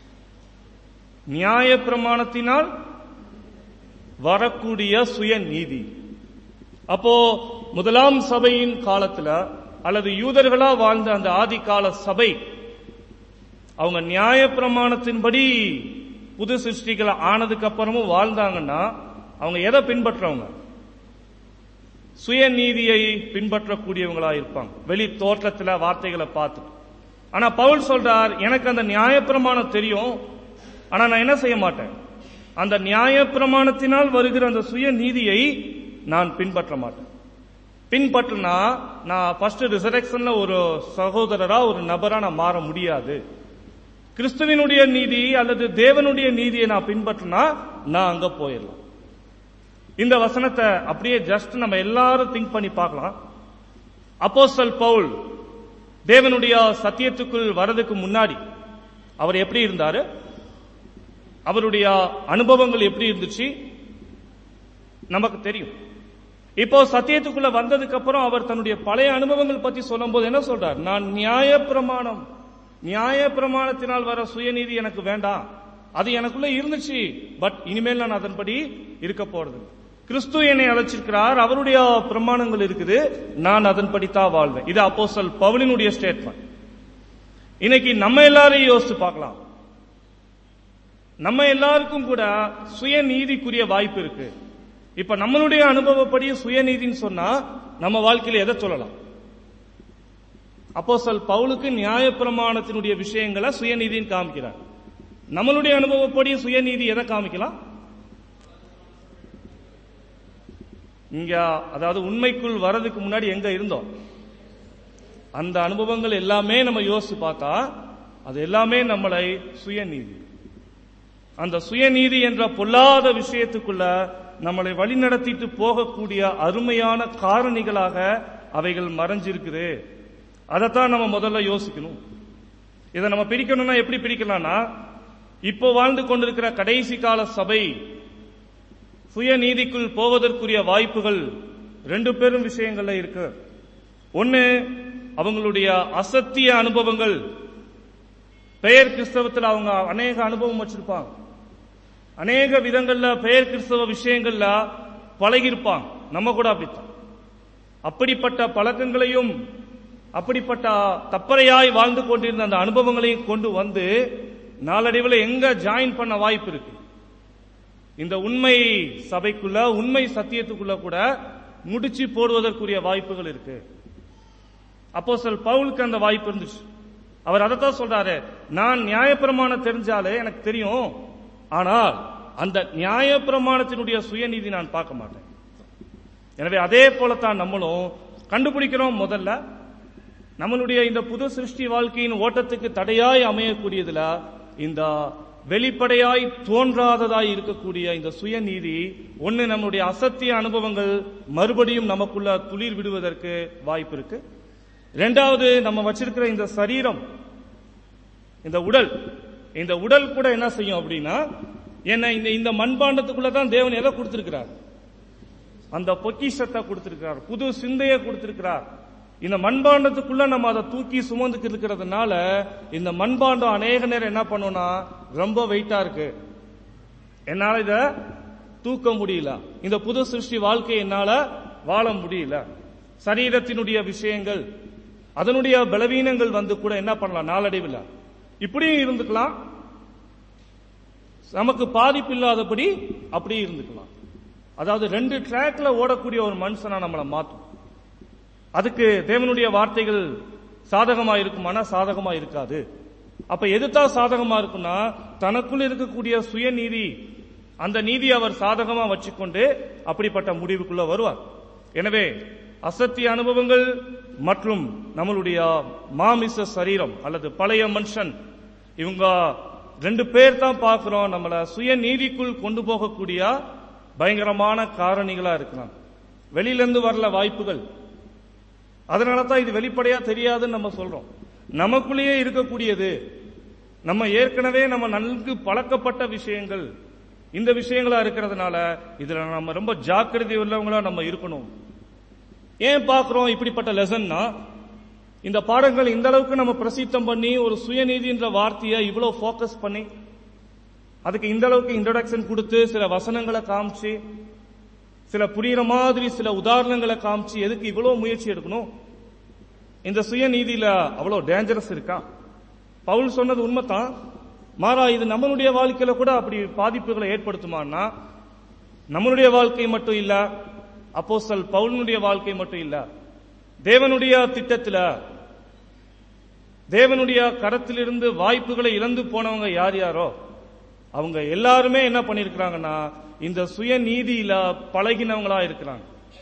நியாய பிரமாணத்தினால் வரக்கூடிய சுய நீதி அப்போ முதலாம் சபையின் காலத்துல அல்லது யூதர்களா வாழ்ந்த அந்த ஆதிகால சபை அவங்க நியாய பிரமாணத்தின்படி புது சிருஷ்டிகள் ஆனதுக்கு அப்புறமும் வாழ்ந்தாங்கன்னா அவங்க எதை பின்பற்றவங்க சுயநீதியை பின்பற்றக்கூடியவங்களா இருப்பாங்க வெளி தோற்றத்துல வார்த்தைகளை பார்த்து ஆனா பவுல் சொல்றார் எனக்கு அந்த நியாயப்பிரமாணம் தெரியும் ஆனா நான் என்ன செய்ய மாட்டேன் அந்த நியாயப்பிரமாணத்தினால் வருகிற அந்த சுய நீதியை நான் பின்பற்ற மாட்டேன் பின்பற்றினா நான் ஃபர்ஸ்ட் ரிசரக்ஷன்ல ஒரு சகோதரரா ஒரு நபரா நான் மாற முடியாது கிறிஸ்துவினுடைய நீதி அல்லது தேவனுடைய நீதியை நான் பின்பற்றினா நான் அங்க போயிடலாம் இந்த வசனத்தை அப்படியே ஜஸ்ட் நம்ம எல்லாரும் திங்க் பண்ணி பார்க்கலாம் அப்போஸ்தல் பவுல் தேவனுடைய சத்தியத்துக்குள் வரதுக்கு முன்னாடி அவர் எப்படி இருந்தாரு அவருடைய அனுபவங்கள் எப்படி இருந்துச்சு நமக்கு தெரியும் இப்போ சத்தியத்துக்குள்ள வந்ததுக்கு அப்புறம் அவர் தன்னுடைய பழைய அனுபவங்கள் பத்தி சொல்லும்போது என்ன சொல்றார் நான் நியாய பிரமாணம் நியாய பிரமாணத்தினால் வர சுயநீதி எனக்கு வேண்டாம் அது எனக்குள்ள இருந்துச்சு பட் இனிமேல் நான் அதன்படி இருக்க போறது கிறிஸ்து என்னை அழைச்சிருக்கிறார் அவருடைய பிரமாணங்கள் இருக்குது நான் அதன்படி தான் வாழ்வேன் இது அப்போஸ்தல் பவுலினுடைய ஸ்டேட்மெண்ட் இன்னைக்கு நம்ம எல்லாரையும் யோசிச்சு பார்க்கலாம் நம்ம எல்லாருக்கும் கூட சுயநீதிக்குரிய வாய்ப்பு இருக்கு இப்ப நம்மளுடைய அனுபவப்படி சுயநீதின்னு சொன்னா நம்ம வாழ்க்கையில எதை சொல்லலாம் அப்போஸ்தல் பவுலுக்கு நியாயப்பிரமாணத்தினுடைய விஷயங்களை சுயநீதின்னு காமிக்கிறார் நம்மளுடைய அனுபவப்படி சுயநீதி எதை காமிக்கலாம் இங்க அதாவது உண்மைக்குள் வரதுக்கு முன்னாடி எங்க இருந்தோம் அந்த அனுபவங்கள் எல்லாமே நம்ம யோசிச்சு பார்த்தா அது எல்லாமே நம்மளை சுயநீதி அந்த சுயநீதி என்ற பொல்லாத விஷயத்துக்குள்ள நம்மளை வழிநடத்திட்டு போகக்கூடிய அருமையான காரணிகளாக அவைகள் மறைஞ்சிருக்குது அதைத்தான் நம்ம முதல்ல யோசிக்கணும் இதை நம்ம பிரிக்கணும்னா எப்படி பிரிக்கலாம்னா இப்போ வாழ்ந்து கொண்டிருக்கிற கடைசி கால சபை சுயநீதிக்குள் போவதற்குரிய வாய்ப்புகள் ரெண்டு பெரும் விஷயங்கள்ல இருக்கு ஒன்னு அவங்களுடைய அசத்திய அனுபவங்கள் பெயர் கிறிஸ்தவத்தில் அவங்க அநேக அனுபவம் வச்சிருப்பாங்க அநேக விதங்கள்ல பெயர் கிறிஸ்தவ விஷயங்கள்ல பழகிருப்பாங்க நம்ம கூட அப்படித்தான் அப்படிப்பட்ட பழக்கங்களையும் அப்படிப்பட்ட தப்பறையாய் வாழ்ந்து கொண்டிருந்த அந்த அனுபவங்களையும் கொண்டு வந்து நாளடைவில் எங்க ஜாயின் பண்ண வாய்ப்பு இருக்கு இந்த உண்மை சபைக்குள்ள உண்மை சத்தியத்துக்குள்ள கூட முடிச்சு போடுவதற்குரிய வாய்ப்புகள் இருக்கு அப்போ சொல் பவுலுக்கு அந்த வாய்ப்பு இருந்துச்சு அவர் அதைத்தான் சொல்றாரு நான் நியாயப்பிரமாணம் தெரிஞ்சாலே எனக்கு தெரியும் ஆனால் அந்த நியாயப்பிரமாணத்தினுடைய சுயநீதி நான் பார்க்க மாட்டேன் எனவே அதே போலத்தான் நம்மளும் கண்டுபிடிக்கிறோம் முதல்ல நம்மளுடைய இந்த புது சிருஷ்டி வாழ்க்கையின் ஓட்டத்துக்கு தடையாய் அமையக்கூடியதுல இந்த வெளிப்படையாய் தோன்றாததாய் இருக்கக்கூடிய இந்த சுயநீதி ஒன்னு நம்மளுடைய அசத்திய அனுபவங்கள் மறுபடியும் நமக்குள்ள துளிர் விடுவதற்கு வாய்ப்பு இருக்கு ரெண்டாவது நம்ம வச்சிருக்கிற இந்த சரீரம் இந்த உடல் இந்த உடல் கூட என்ன செய்யும் அப்படின்னா என்ன இந்த இந்த மண்பாண்டத்துக்குள்ள தான் தேவன் எதை கொடுத்திருக்கிறார் அந்த பொக்கிஷத்தை கொடுத்திருக்கிறார் புது சிந்தையை கொடுத்திருக்கிறார் இந்த மண்பாண்டத்துக்குள்ள நம்ம அதை தூக்கி சுமந்துக்கு இருக்கிறதுனால இந்த மண்பாண்டம் அநேக நேரம் என்ன பண்ணும்னா ரொம்ப வெயிட்டா இருக்கு என்னால இத தூக்க முடியல இந்த புது சிருஷ்டி வாழ்க்கை என்னால வாழ முடியல சரீரத்தினுடைய விஷயங்கள் அதனுடைய பலவீனங்கள் வந்து கூட என்ன பண்ணலாம் நாளடைவில் இப்படியும் இருந்துக்கலாம் நமக்கு பாதிப்பு இல்லாதபடி அப்படியே இருந்துக்கலாம் அதாவது ரெண்டு ட்ராக்ல ஓடக்கூடிய ஒரு மனுஷனா நம்மளை மாற்றும் அதுக்கு தேவனுடைய வார்த்தைகள் சாதகமா இருக்குமானா சாதகமா இருக்காது அப்ப எதுதான் சாதகமா இருக்குன்னா தனக்குள் இருக்கக்கூடிய சுயநீதி அந்த நீதி அவர் சாதகமா வச்சுக்கொண்டு அப்படிப்பட்ட முடிவுக்குள்ள வருவார் எனவே அசத்திய அனுபவங்கள் மற்றும் நம்மளுடைய மாமிச சரீரம் அல்லது பழைய மனுஷன் இவங்க ரெண்டு பேர் தான் பார்க்கிறோம் நம்மள சுய நீதிக்குள் கொண்டு போகக்கூடிய பயங்கரமான காரணிகளா இருக்கிறாங்க வெளியில இருந்து வரல வாய்ப்புகள் அதனால தான் இது வெளிப்படையா தெரியாதுன்னு நம்ம சொல்றோம் நமக்குள்ளேயே இருக்கக்கூடியது நம்ம ஏற்கனவே நம்ம நன்கு பழக்கப்பட்ட விஷயங்கள் இந்த விஷயங்களா இருக்கிறதுனால இதுல நம்ம ரொம்ப ஜாக்கிரதை உள்ளவங்களா நம்ம இருக்கணும் ஏன் பார்க்கிறோம் இப்படிப்பட்ட லெசன்னா இந்த பாடங்கள் இந்த அளவுக்கு நம்ம பிரசித்தம் பண்ணி ஒரு சுயநீதின்ற வார்த்தையை இவ்வளவு ஃபோக்கஸ் பண்ணி அதுக்கு இந்த அளவுக்கு இன்ட்ரோடக்ஷன் கொடுத்து சில வசனங்களை காமிச்சு சில புரியுற மாதிரி சில உதாரணங்களை காமிச்சு எதுக்கு இவ்வளவு முயற்சி எடுக்கணும் இந்த சுயநீதியில அவ்வளவு டேஞ்சரஸ் இருக்கா பவுல் சொன்னது உண்மைதான் மாறா இது நம்மளுடைய வாழ்க்கையில கூட அப்படி பாதிப்புகளை ஏற்படுத்துமான்னா நம்மளுடைய வாழ்க்கை மட்டும் இல்ல அப்போஸ்தல் பவுலனுடைய வாழ்க்கை மட்டும் இல்ல தேவனுடைய திட்டத்துல தேவனுடைய கரத்திலிருந்து வாய்ப்புகளை இழந்து போனவங்க யார் யாரோ அவங்க எல்லாருமே என்ன பண்ணிருக்கிறாங்கன்னா இந்த சுயநீதியில பழகினவங்களா இருக்கிறாங்க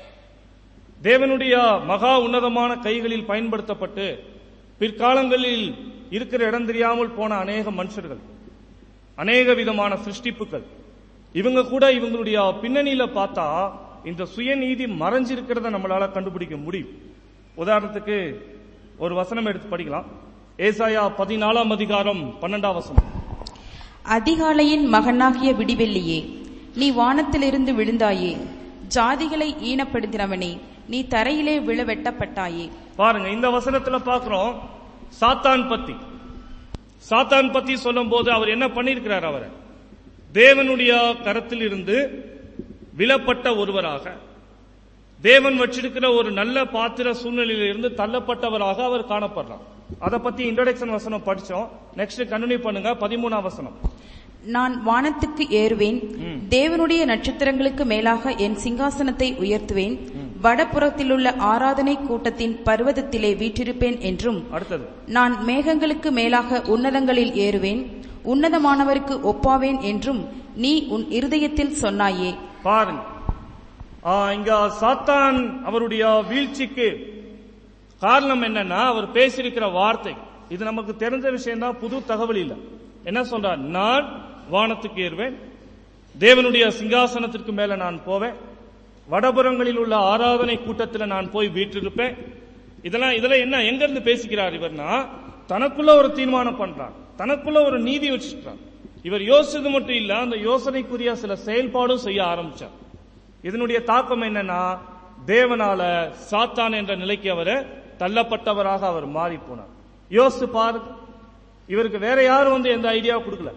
தேவனுடைய மகா உன்னதமான கைகளில் பயன்படுத்தப்பட்டு பிற்காலங்களில் இருக்கிற இடம் தெரியாமல் போன அநேக மனுஷர்கள் அநேக விதமான சிருஷ்டிப்புகள் இவங்க கூட இவங்களுடைய பின்னணியில பார்த்தா இந்த சுயநீதி மறைஞ்சிருக்கிறத நம்மளால கண்டுபிடிக்க முடியும் உதாரணத்துக்கு ஒரு வசனம் எடுத்து படிக்கலாம் ஏசாயா பதினாலாம் அதிகாரம் பன்னெண்டாம் வசனம் அதிகாலையின் மகனாகிய விடிவெள்ளியே நீ வானத்திலிருந்து விழுந்தாயே ஜாதிகளை ஈனப்படுத்தினவனே நீ தரையிலே விழ வெட்டப்பட்டாயே பாருங்க இந்த வசனத்துல பாக்குறோம் சாத்தான் பத்தி சாத்தான் பத்தி சொல்லும் போது அவர் என்ன பண்ணிருக்கிறார் அவரை தேவனுடைய கரத்தில் இருந்து விலப்பட்ட ஒருவராக தேவன் வச்சிருக்கிற ஒரு நல்ல பாத்திர சூழ்நிலையில இருந்து தள்ளப்பட்டவராக அவர் காணப்படுறார் அதை பத்தி இன்ட்ரோடக்ஷன் வசனம் படிச்சோம் நெக்ஸ்ட் கண்டினியூ பண்ணுங்க பதிமூணாம் வசனம் நான் வானத்துக்கு ஏறுவேன் தேவனுடைய நட்சத்திரங்களுக்கு மேலாக என் சிங்காசனத்தை உயர்த்துவேன் வடபுறத்திலுள்ள ஆராதனை கூட்டத்தின் பர்வதத்திலே வீற்றிருப்பேன் என்றும் அடுத்தது நான் மேகங்களுக்கு மேலாக உன்னதங்களில் ஏறுவேன் உன்னதமானவருக்கு ஒப்பாவேன் என்றும் நீ உன் இருதயத்தில் சொன்னாயே பாருங்க ஆ, இங்க சாத்தான் அவருடைய வீழ்ச்சிக்கு காரணம் என்னன்னா அவர் பேசியிருக்கிற வார்த்தை இது நமக்கு தெரிஞ்ச விஷயம் தான் புது தகவல் இல்ல என்ன சொல்றார் நான் வானத்துக்கு ஏறுவேன் தேவனுடைய சிங்காசனத்திற்கு மேல நான் போவேன் வடபுறங்களில் உள்ள ஆராதனை கூட்டத்தில் நான் போய் வீற்றிருப்பேன் இதெல்லாம் இதுல என்ன எங்க இருந்து பேசிக்கிறார் இவர்னா தனக்குள்ள ஒரு தீர்மானம் பண்றார் தனக்குள்ள ஒரு நீதி வச்சுட்டார் இவர் யோசிச்சது மட்டும் இல்ல அந்த யோசனைக்குரிய சில செயல்பாடும் செய்ய ஆரம்பிச்சார் இதனுடைய தாக்கம் என்னன்னா தேவனால சாத்தான் என்ற நிலைக்கு அவர் தள்ளப்பட்டவராக அவர் மாறி போனார் யோசிச்சு பாருங்க இவருக்கு வேற யாரும் வந்து எந்த ஐடியாவும் கொடுக்கல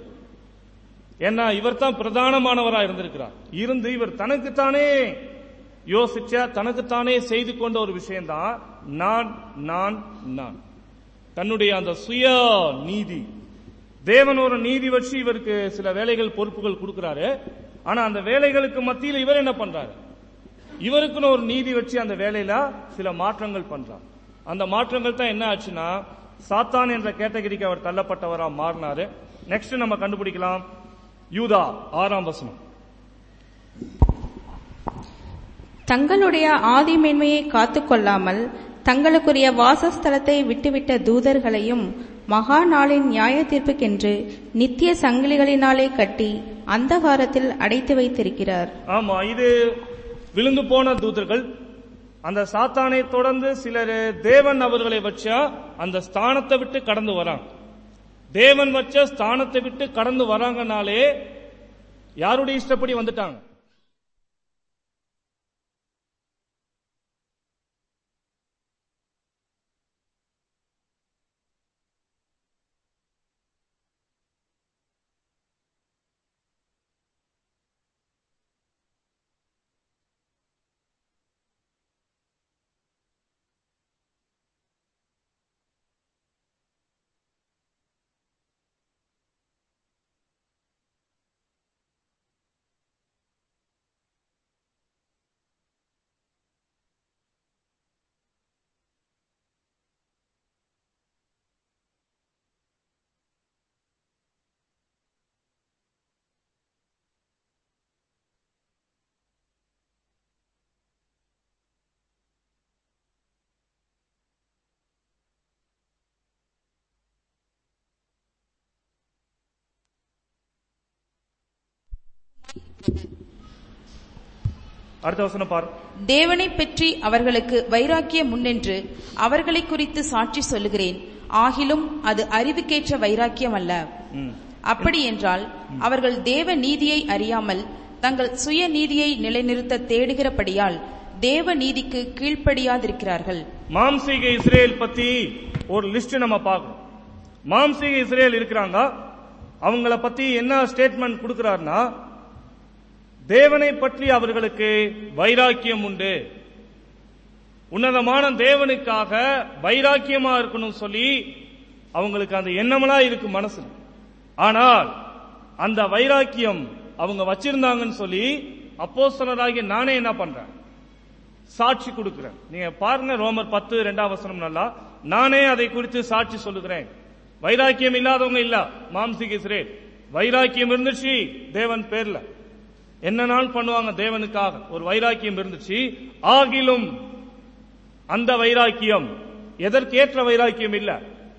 ஏன்னா இவர் தான் பிரதானமானவராக இருந்திருக்கிறார் இருந்து இவர் தனக்குத்தானே யோசிச்ச தனக்குத்தானே செய்து கொண்ட ஒரு விஷயம்தான் நான் நான் நான் தன்னுடைய அந்த சுய நீதி தேவன் ஒரு நீதி வச்சு இவருக்கு சில வேலைகள் பொறுப்புகள் கொடுக்கிறாரு ஆனா அந்த வேலைகளுக்கு மத்தியில் இவர் என்ன பண்றாரு இவருக்குன்னு ஒரு நீதி வச்சு அந்த வேலையில சில மாற்றங்கள் பண்றார் அந்த மாற்றங்கள் தான் என்ன ஆச்சுன்னா சாத்தான் என்ற கேட்டகரிக்கு அவர் தள்ளப்பட்டவரா மாறினாரு நெக்ஸ்ட் நம்ம கண்டுபிடிக்கலாம் யூதா ஆறாம் வசனம் தங்களுடைய ஆதிமேன்மையை காத்துக்கொள்ளாமல் தங்களுக்குரிய வாசஸ்தலத்தை விட்டுவிட்ட தூதர்களையும் மகா நாளின் நியாய தீர்ப்புக்கென்று நித்திய சங்கிலிகளினாலே கட்டி அந்தகாரத்தில் அடைத்து வைத்திருக்கிறார் ஆமா இது விழுந்து போன தூதர்கள் அந்த சாத்தானை தொடர்ந்து சிலர் தேவன் அவர்களை வச்சா அந்த ஸ்தானத்தை விட்டு கடந்து வராங்க தேவன் வச்ச ஸ்தானத்தை விட்டு கடந்து வராங்கனாலே யாருடைய இஷ்டப்படி வந்துட்டாங்க அடுத்த வசனம் பாரு தேவனை பற்றி அவர்களுக்கு வைராக்கியம் முன்னென்று அவர்களை குறித்து சாட்சி சொல்லுகிறேன் ஆகிலும் அது அறிவுக்கேற்ற வைராக்கியம் அல்ல ம். அப்படி என்றால் அவர்கள் தேவ நீதியை அறியாமல் தங்கள் சுய நீதியை நிலைநிறுத்த தேடுகிறபடியால் தேவ நீதிக்கு கீழ்ப்படியாதிருக்கிறார்கள் மாம்சீக இஸ்ரேல் பத்தி ஒரு லிஸ்ட் நம்ம பார்க்கணும் மாம்சீக இஸ்ரேல் இருக்கிறாங்க அவங்கள பத்தி என்ன ஸ்டேட்மெண்ட் கொடுக்கிறாருன்னா தேவனை பற்றி அவர்களுக்கு வைராக்கியம் உண்டு உன்னதமான தேவனுக்காக வைராக்கியமா இருக்கணும் சொல்லி அவங்களுக்கு அந்த எண்ணமெல்லாம் இருக்கு மனசுல ஆனால் அந்த வைராக்கியம் அவங்க வச்சிருந்தாங்கன்னு சொல்லி அப்போஸ்தலராகிய நானே என்ன பண்றேன் சாட்சி கொடுக்கிறேன் நீங்க பாருங்க ரோமர் பத்து ரெண்டாம் வசனம் நல்லா நானே அதை குறித்து சாட்சி சொல்லுகிறேன் வைராக்கியம் இல்லாதவங்க இல்ல மாம்சிக இஸ்ரேல் வைராக்கியம் இருந்துச்சு தேவன் பேர்ல என்ன நாள் பண்ணுவாங்க தேவனுக்காக ஒரு வைராக்கியம் இருந்துச்சு ஆகிலும் அந்த வைராக்கியம் எதற்கேற்ற வைராக்கியம் இல்ல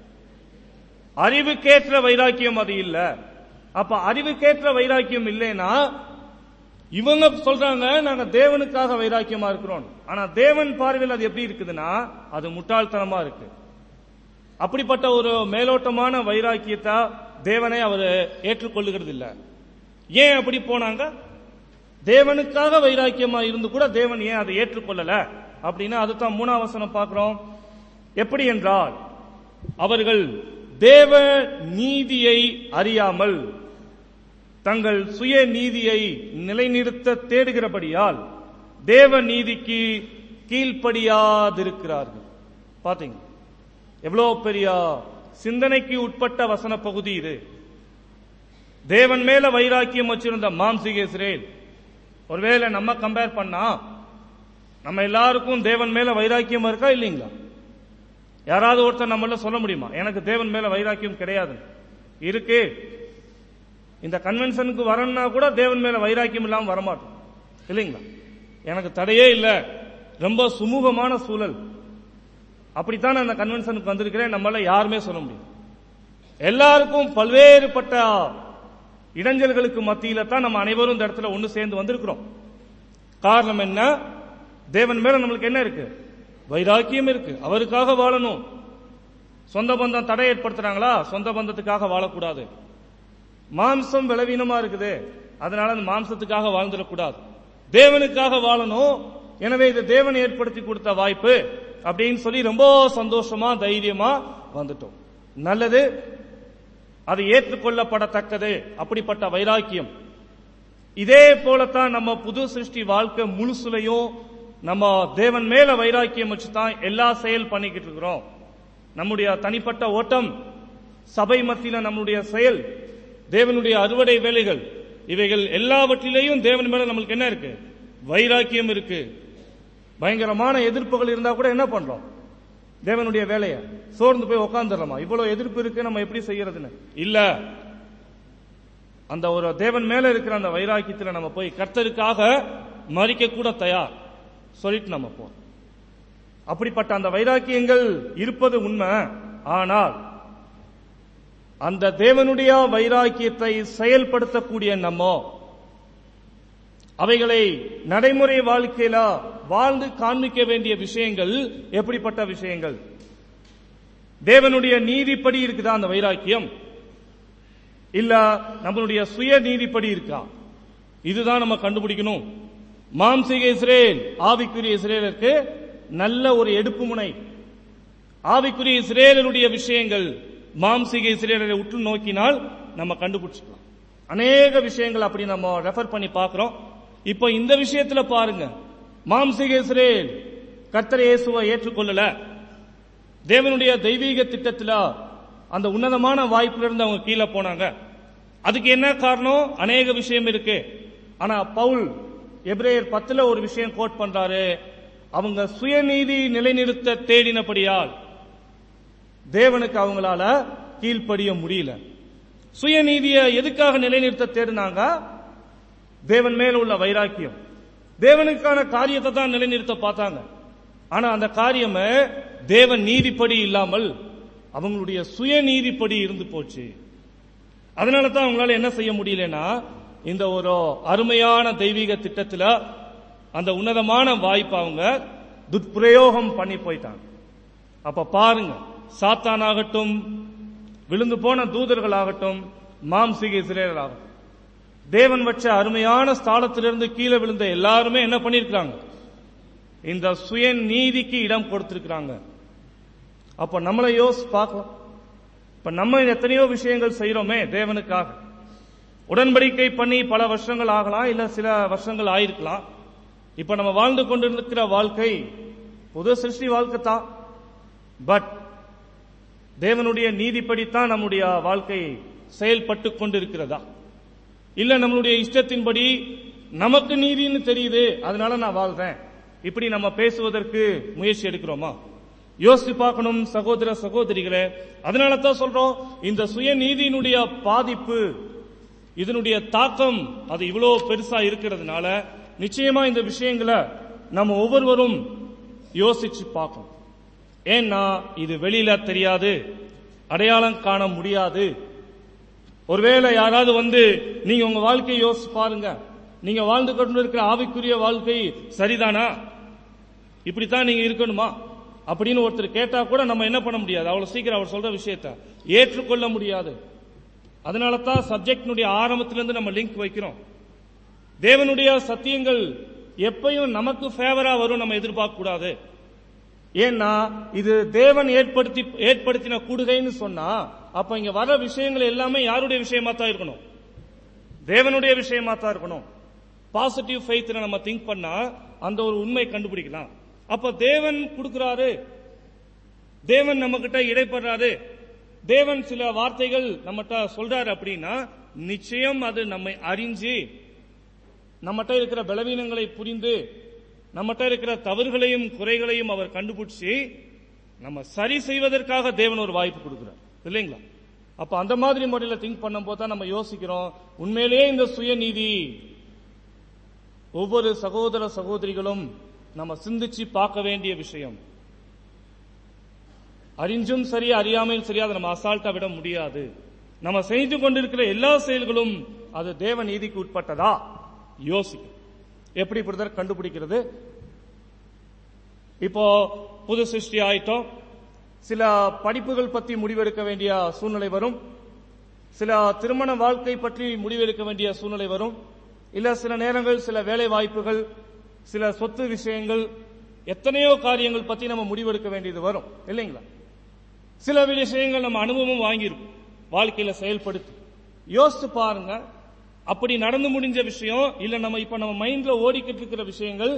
அறிவுக்கேற்ற வைராக்கியம் அது இல்ல அப்ப அறிவுக்கேற்ற வைராக்கியம் இல்லைன்னா இவங்க சொல்றாங்க நாங்க தேவனுக்காக வைராக்கியமா இருக்கிறோம் ஆனா தேவன் பார்வையில் அது எப்படி இருக்குதுன்னா அது முட்டாள்தனமா இருக்கு அப்படிப்பட்ட ஒரு மேலோட்டமான வைராக்கியத்தை தேவனை அவர் ஏற்றுக்கொள்ளுகிறது இல்ல ஏன் அப்படி போனாங்க தேவனுக்காக வைராக்கியமா இருந்து கூட தேவன் ஏன் அதை ஏற்றுக்கொள்ளல அப்படின்னு அதுதான் மூணாம் வசனம் பார்க்கிறோம் எப்படி என்றால் அவர்கள் தேவ நீதியை அறியாமல் தங்கள் சுய நீதியை நிலைநிறுத்த தேடுகிறபடியால் தேவ நீதிக்கு கீழ்ப்படியாதிருக்கிறார்கள் பாத்தீங்க எவ்வளவு பெரிய சிந்தனைக்கு உட்பட்ட வசன பகுதி இது தேவன் மேல வைராக்கியம் வச்சிருந்த மாம்சிக இஸ்ரேல் ஒருவேளை நம்ம கம்பேர் பண்ணா நம்ம எல்லாருக்கும் தேவன் மேல வைராக்கியம் இருக்கா இல்லீங்களா யாராவது ஒருத்தர் நம்மள சொல்ல முடியுமா எனக்கு தேவன் மேல வைராக்கியம் கிடையாது இருக்கு இந்த கன்வென்ஷனுக்கு வரணும்னா கூட தேவன் மேல வைராக்கியம் இல்லாம வரமாட்டோம் இல்லைங்களா எனக்கு தடையே இல்ல ரொம்ப சுமூகமான சூழல் அப்படித்தான் அந்த கன்வென்ஷனுக்கு வந்திருக்கிறேன் நம்மளால யாருமே சொல்ல முடியும் எல்லாருக்கும் பல்வேறுபட்ட இடைஞ்சல்களுக்கு மத்தியில தான் நம்ம அனைவரும் இந்த இடத்துல ஒன்று சேர்ந்து வந்திருக்கிறோம் காரணம் என்ன தேவன் மேல நம்மளுக்கு என்ன இருக்கு வைராக்கியம் இருக்கு அவருக்காக வாழணும் சொந்த பந்தம் தடை ஏற்படுத்துறாங்களா சொந்த பந்தத்துக்காக வாழக்கூடாது மாம்சம் பலவீனமா இருக்குது அதனால அந்த மாம்சத்துக்காக வாழ்ந்துடக்கூடாது தேவனுக்காக வாழணும் எனவே இது தேவன் ஏற்படுத்தி கொடுத்த வாய்ப்பு அப்படின்னு சொல்லி ரொம்ப சந்தோஷமா தைரியமா வந்துட்டோம் நல்லது அது ஏற்றுக்கொள்ளப்படத்தக்கது அப்படிப்பட்ட வைராக்கியம் இதே போலத்தான் நம்ம புது சிருஷ்டி வாழ்க்கை முழுசுலையும் நம்ம தேவன் மேல வைராக்கியம் வச்சு தான் எல்லா செயல் பண்ணிக்கிட்டு இருக்கிறோம் நம்முடைய தனிப்பட்ட ஓட்டம் சபை மத்தியில நம்முடைய செயல் தேவனுடைய அறுவடை வேலைகள் இவைகள் எல்லாவற்றிலேயும் தேவன் மேல நம்மளுக்கு என்ன இருக்கு வைராக்கியம் இருக்கு பயங்கரமான எதிர்ப்புகள் இருந்தா கூட என்ன பண்றோம் தேவனுடைய வேலையை சோர்ந்து போய் உட்காந்துடுறோமா இவ்வளவு எதிர்ப்பு இருக்கு நம்ம எப்படி செய்யறதுன்னு இல்ல அந்த ஒரு தேவன் மேல இருக்கிற அந்த வைராக்கியத்துல நம்ம போய் கர்த்தருக்காக மறிக்க கூட தயார் சொல்லிட்டு நம்ம போறோம் அப்படிப்பட்ட அந்த வைராக்கியங்கள் இருப்பது உண்மை ஆனால் அந்த தேவனுடைய வைராக்கியத்தை செயல்படுத்தக்கூடிய நம்ம அவைகளை நடைமுறை வாழ்க்கையில வாழ்ந்து காண்பிக்க வேண்டிய விஷயங்கள் எப்படிப்பட்ட விஷயங்கள் தேவனுடைய நீதிப்படி இருக்குதா அந்த வைராக்கியம் இல்ல நம்மளுடைய சுய நீதிப்படி இருக்கா இதுதான் நம்ம கண்டுபிடிக்கணும் மாம்சீக இஸ்ரேல் ஆவிக்குரிய இஸ்ரேலுக்கு நல்ல ஒரு எடுப்பு முனை ஆவிக்குரிய இஸ்ரேலனுடைய விஷயங்கள் மாம்சீக இஸ்ரேலரை உற்று நோக்கினால் நம்ம கண்டுபிடிச்சிக்கலாம் அநேக விஷயங்கள் அப்படி நம்ம ரெஃபர் பண்ணி பார்க்கிறோம் இப்போ இந்த விஷயத்துல பாருங்க மாம்சீக இஸ்ரேல் கர்த்தர் இயேசுவை ஏற்றுக்கொள்ளல தேவனுடைய தெய்வீக திட்டத்துல அந்த உன்னதமான வாய்ப்புல இருந்து அவங்க கீழே போனாங்க அதுக்கு என்ன காரணம் அநேக விஷயம் இருக்கு ஆனா பவுல் எபிரேயர் பத்துல ஒரு விஷயம் கோட் பண்றாரு அவங்க சுயநீதி நிலைநிறுத்த தேடினபடியால் தேவனுக்கு அவங்களால கீழ்ப்படிய முடியல சுயநீதியை எதுக்காக நிலைநிறுத்த தேடினாங்க தேவன் மேல உள்ள வைராக்கியம் தேவனுக்கான காரியத்தை தான் நிலைநிறுத்த பார்த்தாங்க ஆனா அந்த காரியம் தேவன் நீதிப்படி இல்லாமல் அவங்களுடைய சுய நீதிப்படி இருந்து போச்சு அதனால தான் அவங்களால என்ன செய்ய முடியலன்னா இந்த ஒரு அருமையான தெய்வீக திட்டத்துல அந்த உன்னதமான வாய்ப்பை அவங்க துஷ்பிரயோகம் பண்ணி போயிட்டாங்க அப்ப பாருங்க சாத்தானாகட்டும் விழுந்து போன தூதர்களாகட்டும் மாம்சீக இஸ்ரேலராகட்டும் தேவன் வச்ச அருமையான ஸ்தானத்திலிருந்து கீழே விழுந்த எல்லாருமே என்ன பண்ணிருக்காங்க இந்த சுய நீதிக்கு இடம் கொடுத்திருக்கிறாங்க அப்ப நம்மளை யோசி பார்க்கலாம் இப்ப நம்ம எத்தனையோ விஷயங்கள் செய்யறோமே தேவனுக்காக உடன்படிக்கை பண்ணி பல வருஷங்கள் ஆகலாம் இல்ல சில வருஷங்கள் ஆயிருக்கலாம் இப்ப நம்ம வாழ்ந்து கொண்டிருக்கிற வாழ்க்கை புது சிருஷ்டி வாழ்க்கை தான் பட் தேவனுடைய நீதிப்படித்தான் நம்முடைய வாழ்க்கை செயல்பட்டு கொண்டிருக்கிறதா இல்ல நம்மளுடைய இஷ்டத்தின்படி நமக்கு நீதின்னு தெரியுது அதனால நான் வாழ்றேன் இப்படி நம்ம பேசுவதற்கு முயற்சி எடுக்கிறோமா யோசித்து பார்க்கணும் சகோதர சகோதரிகளே அதனால தான் சொல்றோம் இந்த சுயநீதியினுடைய பாதிப்பு இதனுடைய தாக்கம் அது இவ்வளவு பெருசா இருக்கிறதுனால நிச்சயமா இந்த விஷயங்களை நம்ம ஒவ்வொருவரும் யோசிச்சு பார்க்கணும் ஏன்னா இது வெளியில தெரியாது அடையாளம் காண முடியாது ஒருவேளை யாராவது வந்து நீங்க உங்க வாழ்க்கையை யோசிச்சு பாருங்க நீங்க வாழ்ந்து கொண்டு இருக்கிற ஆவிக்குரிய வாழ்க்கை சரிதானா இப்படித்தான் நீங்க இருக்கணுமா அப்படின்னு ஒருத்தர் கேட்டா கூட நம்ம என்ன பண்ண முடியாது அவ்வளவு சீக்கிரம் அவர் சொல்ற விஷயத்த ஏற்றுக்கொள்ள முடியாது அதனால தான் சப்ஜெக்டினுடைய ஆரம்பத்திலிருந்து நம்ம லிங்க் வைக்கிறோம் தேவனுடைய சத்தியங்கள் எப்பயும் நமக்கு ஃபேவரா வரும் நம்ம எதிர்பார்க்க கூடாது ஏன்னா இது தேவன் ஏற்படுத்தி ஏற்படுத்தின கூடுகைன்னு சொன்னா அப்ப இங்க வர விஷயங்கள் எல்லாமே யாருடைய விஷயமா தான் இருக்கணும் தேவனுடைய விஷயமா தான் இருக்கணும் பாசிட்டிவ் ஃபெய்த்ல நம்ம திங்க் பண்ணா அந்த ஒரு உண்மை கண்டுபிடிக்கலாம் அப்ப தேவன் கொடுக்கிறாரு தேவன் நம்ம கிட்ட இடைப்படுறாரு தேவன் சில வார்த்தைகள் நம்மகிட்ட சொல்றாரு அப்படின்னா நிச்சயம் அது நம்மை அறிஞ்சு நம்மகிட்ட இருக்கிற பலவீனங்களை புரிந்து நம்மகிட்ட இருக்கிற தவறுகளையும் குறைகளையும் அவர் கண்டுபிடிச்சு நம்ம சரி செய்வதற்காக தேவன் ஒரு வாய்ப்பு கொடுக்கிறார் இல்லைங்களா அப்ப அந்த மாதிரி முறையில திங்க் பண்ணும்போது தான் நம்ம யோசிக்கிறோம் உண்மையிலேயே இந்த சுயநீதி ஒவ்வொரு சகோதர சகோதரிகளும் நம்ம சிந்திச்சு பார்க்க வேண்டிய விஷயம் அறிஞ்சும் சரி அறியாமையும் சரி அதை நம்ம அசால்ட்டா விட முடியாது நம்ம செய்து கொண்டிருக்கிற எல்லா செயல்களும் அது தேவ நீதிக்கு உட்பட்டதா யோசிக்கும் எப்படி பிரதர் கண்டுபிடிக்கிறது இப்போ புது சிருஷ்டி ஆயிட்டோம் சில படிப்புகள் பத்தி முடிவெடுக்க வேண்டிய சூழ்நிலை வரும் சில திருமண வாழ்க்கை பற்றி முடிவெடுக்க வேண்டிய சூழ்நிலை வரும் இல்ல சில நேரங்கள் சில வேலை வாய்ப்புகள் சில சொத்து விஷயங்கள் எத்தனையோ காரியங்கள் பத்தி நம்ம முடிவெடுக்க வேண்டியது வரும் இல்லைங்களா சில விஷயங்கள் நம்ம அனுபவம் வாங்கியிருக்கும் வாழ்க்கையில செயல்படுத்தி யோசிச்சு பாருங்க அப்படி நடந்து முடிஞ்ச விஷயம் இல்ல நம்ம இப்ப நம்ம மைண்ட்ல ஓடிக்கிட்டு இருக்கிற விஷயங்கள்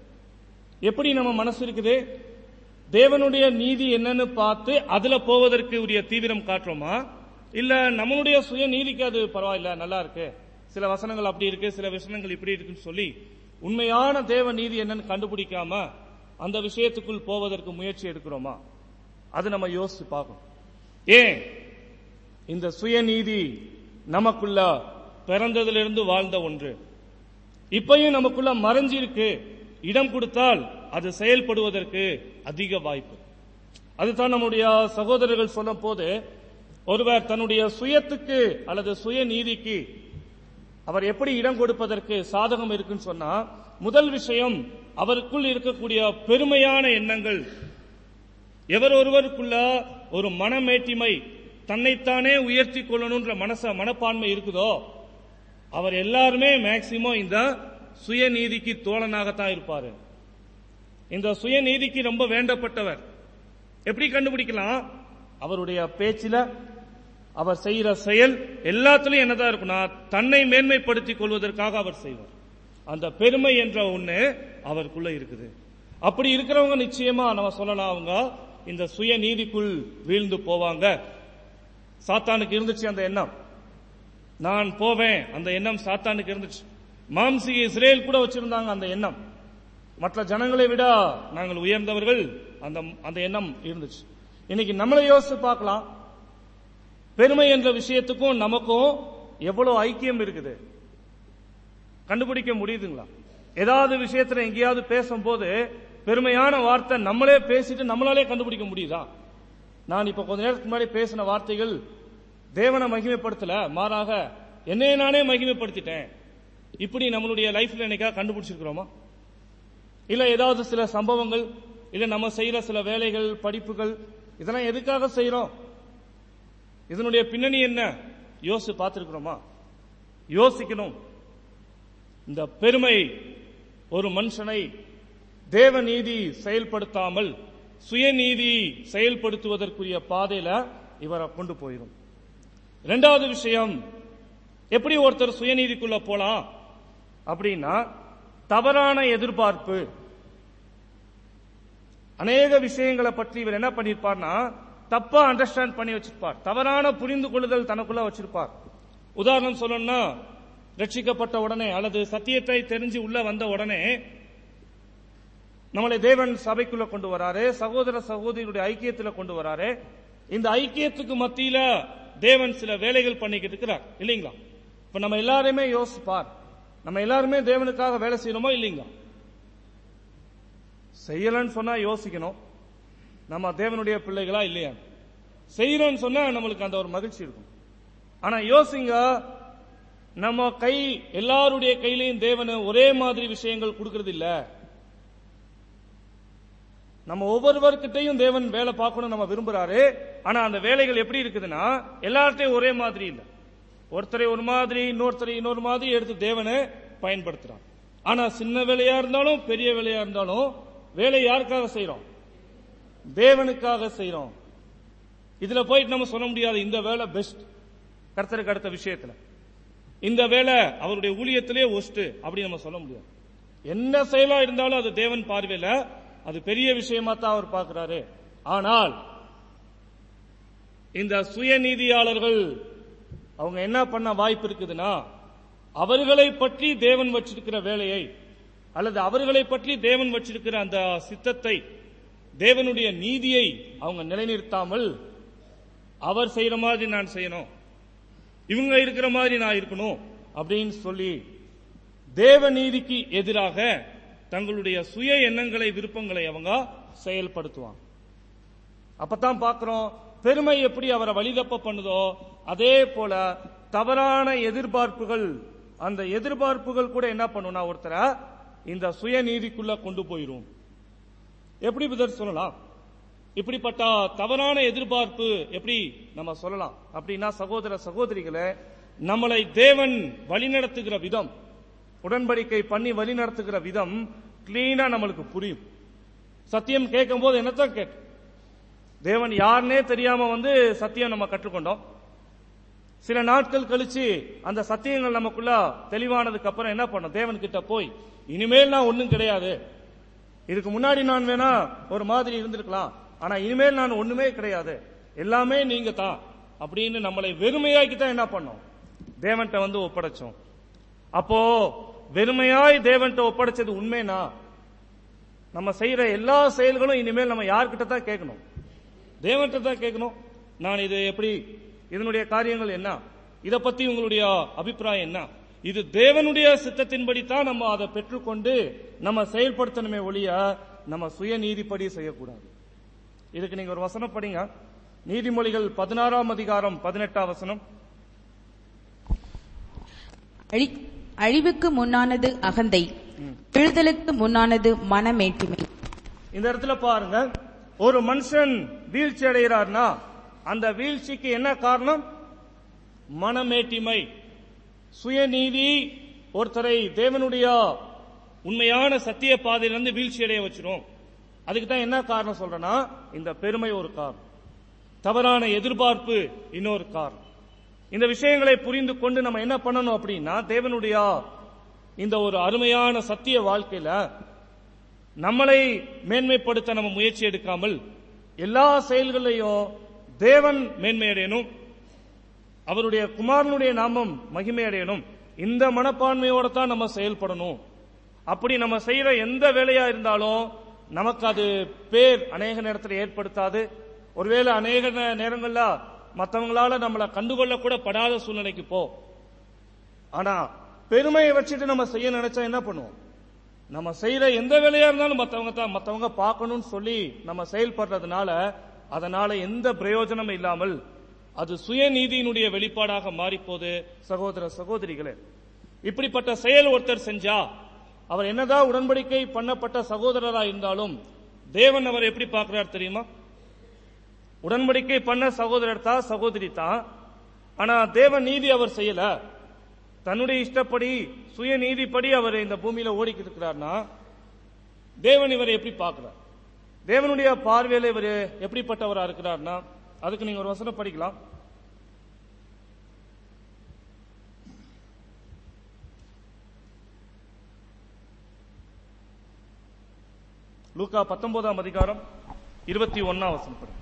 எப்படி நம்ம மனசு இருக்குது தேவனுடைய நீதி என்னன்னு பார்த்து அதுல போவதற்கு உரிய தீவிரம் காட்டுறோமா இல்ல நம்மளுடைய சுய நீதிக்கு அது பரவாயில்ல நல்லா இருக்கு சில வசனங்கள் அப்படி இருக்கு சில வசனங்கள் இப்படி இருக்குன்னு சொல்லி உண்மையான தேவ நீதி என்னன்னு கண்டுபிடிக்காம அந்த விஷயத்துக்குள் போவதற்கு முயற்சி எடுக்கிறோமா அது நம்ம யோசிச்சு பார்க்கணும் ஏன் இந்த சுயநீதி நமக்குள்ள பிறந்ததிலிருந்து வாழ்ந்த ஒன்று இப்பயும் நமக்குள்ள மறைஞ்சிருக்கு இடம் கொடுத்தால் அது செயல்படுவதற்கு அதிக வாய்ப்பு அதுதான் நம்முடைய சகோதரர்கள் சொல்லும் போது ஒருவர் தன்னுடைய சுயத்துக்கு அல்லது சுய நீதிக்கு அவர் எப்படி இடம் கொடுப்பதற்கு சாதகம் இருக்குன்னு சொன்னா முதல் விஷயம் அவருக்குள் இருக்கக்கூடிய பெருமையான எண்ணங்கள் எவர் ஒருவருக்குள்ள ஒரு மனமேட்டிமை தன்னைத்தானே உயர்த்தி கொள்ளணும்ன்ற மனச மனப்பான்மை இருக்குதோ அவர் எல்லாருமே மேக்சிமம் இந்த சுயநீதிக்கு தோழனாகத்தான் இருப்பாரு இந்த சுயநீதிக்கு ரொம்ப வேண்டப்பட்டவர் எப்படி கண்டுபிடிக்கலாம் அவருடைய பேச்சில அவர் செய்யற செயல் எல்லாத்துலயும் என்னதான் இருக்கும்னா தன்னை மேன்மைப்படுத்திக் கொள்வதற்காக அவர் செய்வார் அந்த பெருமை என்ற ஒண்ணு அவருக்குள்ள இருக்குது அப்படி இருக்கிறவங்க நிச்சயமா நம்ம சொல்லலாம் அவங்க இந்த சுய நீதிக்குள் வீழ்ந்து போவாங்க சாத்தானுக்கு இருந்துச்சு அந்த எண்ணம் நான் போவேன் அந்த எண்ணம் சாத்தானுக்கு இருந்துச்சு மாம்சி இஸ்ரேல் கூட வச்சிருந்தாங்க அந்த எண்ணம் மற்ற ஜனங்களை விட நாங்கள் உயர்ந்தவர்கள் அந்த அந்த எண்ணம் இருந்துச்சு இன்னைக்கு நம்மளை யோசிச்சு பார்க்கலாம் பெருமை என்ற விஷயத்துக்கும் நமக்கும் எவ்வளவு ஐக்கியம் இருக்குது கண்டுபிடிக்க முடியுதுங்களா ஏதாவது விஷயத்துல எங்கேயாவது பேசும்போது பெருமையான வார்த்தை நம்மளே பேசிட்டு நம்மளாலே கண்டுபிடிக்க முடியுதா நான் இப்ப கொஞ்ச நேரத்துக்கு முன்னாடி பேசின வார்த்தைகள் தேவனை மகிமைப்படுத்தல மாறாக என்னைய நானே மகிமைப்படுத்திட்டேன் இப்படி நம்மளுடைய லைஃப்ல என்னைக்கா கண்டுபிடிச்சிருக்கிறோமா இல்ல ஏதாவது சில சம்பவங்கள் இல்ல நம்ம செய்யற சில வேலைகள் படிப்புகள் இதெல்லாம் எதுக்காக செய்யறோம் இதனுடைய பின்னணி என்ன யோசிச்சு பார்த்திருக்கிறோமா யோசிக்கணும் இந்த பெருமை ஒரு மனுஷனை தேவநீதி செயல்படுத்தாமல் சுயநீதி செயல்படுத்துவதற்குரிய பாதையில இவரை கொண்டு போயிடும் இரண்டாவது விஷயம் எப்படி ஒருத்தர் சுயநீதிக்குள்ள போலாம் அப்படின்னா தவறான எதிர்பார்ப்பு அநேக விஷயங்களை பற்றி இவர் என்ன பண்ணிருப்பார்னா தப்பா அண்டர்ஸ்டாண்ட் பண்ணி வச்சிருப்பார் தவறான புரிந்து கொள்ளுதல் தனக்குள்ள வச்சிருப்பார் உதாரணம் சொல்லணும்னா ரட்சிக்கப்பட்ட உடனே அல்லது சத்தியத்தை தெரிஞ்சு உள்ள வந்த உடனே நம்மளை தேவன் சபைக்குள்ள கொண்டு வராரு சகோதர சகோதரியுடைய ஐக்கியத்துல கொண்டு வராரு இந்த ஐக்கியத்துக்கு மத்தியில தேவன் சில வேலைகள் பண்ணிக்கிட்டு இருக்கிறார் இல்லைங்களா இப்ப நம்ம எல்லாருமே யோசிப்பார் நம்ம எல்லாருமே தேவனுக்காக வேலை செய்யணுமா இல்லைங்களா செய்யலன்னு சொன்னா யோசிக்கணும் நம்ம தேவனுடைய பிள்ளைகளா இல்லையா செய்யறோம்னு சொன்னா நம்மளுக்கு அந்த ஒரு மகிழ்ச்சி இருக்கும் ஆனா யோசிங்க நம்ம கை எல்லாருடைய கையிலையும் தேவன் ஒரே மாதிரி விஷயங்கள் கொடுக்கறது இல்ல நம்ம ஒவ்வொருவர்கிட்டையும் தேவன் வேலை பார்க்கணும் நம்ம விரும்புறாரு ஆனா அந்த வேலைகள் எப்படி இருக்குதுன்னா எல்லார்ட்டையும் ஒரே மாதிரி இல்ல ஒருத்தரை ஒரு மாதிரி இன்னொருத்தரை இன்னொரு மாதிரி எடுத்து தேவனை பயன்படுத்துறான் ஆனா சின்ன வேலையா இருந்தாலும் பெரிய வேலையா இருந்தாலும் வேலை யாருக்காக செய்யறோம் தேவனுக்காக செய்யறோம் இதுல போயிட்டு நம்ம சொல்ல முடியாது இந்த வேலை பெஸ்ட் கர்த்தருக்கு அடுத்த விஷயத்துல இந்த வேலை அவருடைய ஊழியத்திலே ஒஸ்ட் அப்படி நம்ம சொல்ல முடியாது என்ன செயலா இருந்தாலும் அது தேவன் பார்வையில அது பெரிய விஷயமா தான் அவர் பார்க்கிறாரு ஆனால் இந்த சுயநீதியாளர்கள் அவங்க என்ன பண்ண வாய்ப்பு இருக்குதுன்னா அவர்களை பற்றி தேவன் வச்சிருக்கிற வேலையை அல்லது அவர்களை பற்றி தேவன் வச்சிருக்கிற அந்த சித்தத்தை தேவனுடைய நீதியை அவங்க நிலைநிறுத்தாமல் அவர் செய்யற மாதிரி நான் செய்யணும் இவங்க இருக்கிற மாதிரி நான் இருக்கணும் அப்படின்னு சொல்லி தேவ நீதிக்கு எதிராக தங்களுடைய சுய எண்ணங்களை விருப்பங்களை அவங்க செயல்படுத்துவாங்க அப்பதான் பார்க்கிறோம் பெருமை எப்படி அவரை வழிதப்ப பண்ணுதோ அதே போல தவறான எதிர்பார்ப்புகள் அந்த எதிர்பார்ப்புகள் கூட என்ன பண்ணும்னா ஒருத்தரை இந்த சுய நீதிக்குள்ள கொண்டு போயிரும் எப்படி பிரதர் சொல்லலாம் இப்படிப்பட்ட தவறான எதிர்பார்ப்பு எப்படி நம்ம சொல்லலாம் அப்படின்னா சகோதர சகோதரிகளே நம்மளை தேவன் வழிநடத்துகிற விதம் உடன்படிக்கை பண்ணி வழிநடத்துகிற விதம் கிளீனா நம்மளுக்கு புரியும் சத்தியம் கேட்கும் போது என்னத்தான் கேட்கும் தேவன் யாருன்னே தெரியாம வந்து சத்தியம் நம்ம கற்றுக்கொண்டோம் சில நாட்கள் கழிச்சு அந்த சத்தியங்கள் நமக்குள்ள தெளிவானதுக்கு அப்புறம் என்ன பண்ணோம் தேவன் கிட்ட போய் இனிமேல் நான் ஒண்ணும் கிடையாது இதுக்கு முன்னாடி நான் வேணா ஒரு மாதிரி இருந்திருக்கலாம் ஆனா இனிமேல் நான் ஒண்ணுமே கிடையாது எல்லாமே நீங்க தான் அப்படின்னு நம்மளை வெறுமையாக்கி தான் என்ன பண்ணோம் தேவன்கிட்ட வந்து ஒப்படைச்சோம் அப்போ வெறுமையாய் தேவன்கிட்ட ஒப்படைச்சது உண்மைனா நம்ம செய்யற எல்லா செயல்களும் இனிமேல் நம்ம யார்கிட்ட தான் கேட்கணும் தேவன்கிட்ட தான் கேட்கணும் நான் இது எப்படி இதனுடைய காரியங்கள் என்ன இத பத்தி உங்களுடைய அபிப்பிராயம் என்ன இது தேவனுடைய சித்தத்தின்படி தான் நம்ம அதை பெற்றுக்கொண்டு நம்ம செயல்படுத்தணுமே ஒழிய நம்ம சுய நீதிப்படி செய்யக்கூடாது இதுக்கு நீங்க ஒரு வசனம் படிங்க நீதிமொழிகள் பதினாறாம் அதிகாரம் பதினெட்டாம் வசனம் அழி- அழிவுக்கு முன்னானது அகந்தை விழுதலுக்கு முன்னானது மனமேட்டுமை இந்த இடத்துல பாருங்க ஒரு மனுஷன் வீழ்ச்சி அடைகிறார்னா அந்த வீழ்ச்சிக்கு என்ன காரணம் மனமேட்டிமை சுயநீதி ஒருத்தரை தேவனுடைய உண்மையான சத்திய பாதையிலிருந்து வீழ்ச்சி அடைய வச்சிரும் அதுக்கு தான் என்ன காரணம் சொல்றேன்னா இந்த பெருமை ஒரு காரணம் தவறான எதிர்பார்ப்பு இன்னொரு காரணம் இந்த விஷயங்களை புரிந்து கொண்டு நம்ம என்ன பண்ணணும் அப்படின்னா தேவனுடைய இந்த ஒரு அருமையான சத்திய வாழ்க்கையில நம்மளை மேன்மைப்படுத்த நம்ம முயற்சி எடுக்காமல் எல்லா செயல்களையும் தேவன் மேன்மை அடையணும் அவருடைய குமாரனுடைய நாமம் மகிமை அடையணும் இந்த மனப்பான்மையோட தான் நம்ம செயல்படணும் அப்படி நம்ம செய்யற எந்த வேலையா இருந்தாலும் நமக்கு அது பேர் அநேக நேரத்தில் ஏற்படுத்தாது ஒருவேளை அநேக நே- நேரங்கள்ல மற்றவங்களால நம்மளை கண்டுகொள்ள கூட படாத சூழ்நிலைக்கு போ ஆனா பெருமையை வச்சுட்டு நம்ம செய்ய நினைச்சா என்ன பண்ணுவோம் நம்ம செய்யற எந்த வேலையா இருந்தாலும் மத்தவங்க தான் மத்தவங்க பார்க்கணும்னு சொல்லி நம்ம செயல்படுறதுனால அதனால எந்த பிரயோஜனமும் இல்லாமல் அது சுயநீதியினுடைய வெளிப்பாடாக மாறிப்போது சகோதர சகோதரிகளே இப்படிப்பட்ட செயல் ஒருத்தர் செஞ்சா அவர் என்னதான் உடன்படிக்கை பண்ணப்பட்ட சகோதரரா இருந்தாலும் தேவன் அவர் எப்படி பார்க்கிறார் தெரியுமா உடன்படிக்கை பண்ண சகோதரர் தான் சகோதரி தான் ஆனா தேவ நீதி அவர் செய்யல தன்னுடைய இஷ்டப்படி சுய நீதிப்படி அவர் இந்த பூமியில ஓடிக்கிட்டு இருக்கிறார்னா தேவன் இவரை எப்படி பார்க்கிறார் தேவனுடைய பார்வையில இவர் எப்படிப்பட்டவரா இருக்கிறார்னா அதுக்கு நீங்க ஒரு வசனம் படிக்கலாம் லூக்கா பத்தொன்பதாம் அதிகாரம் இருபத்தி ஒன்னாம் வசனம் படிங்க.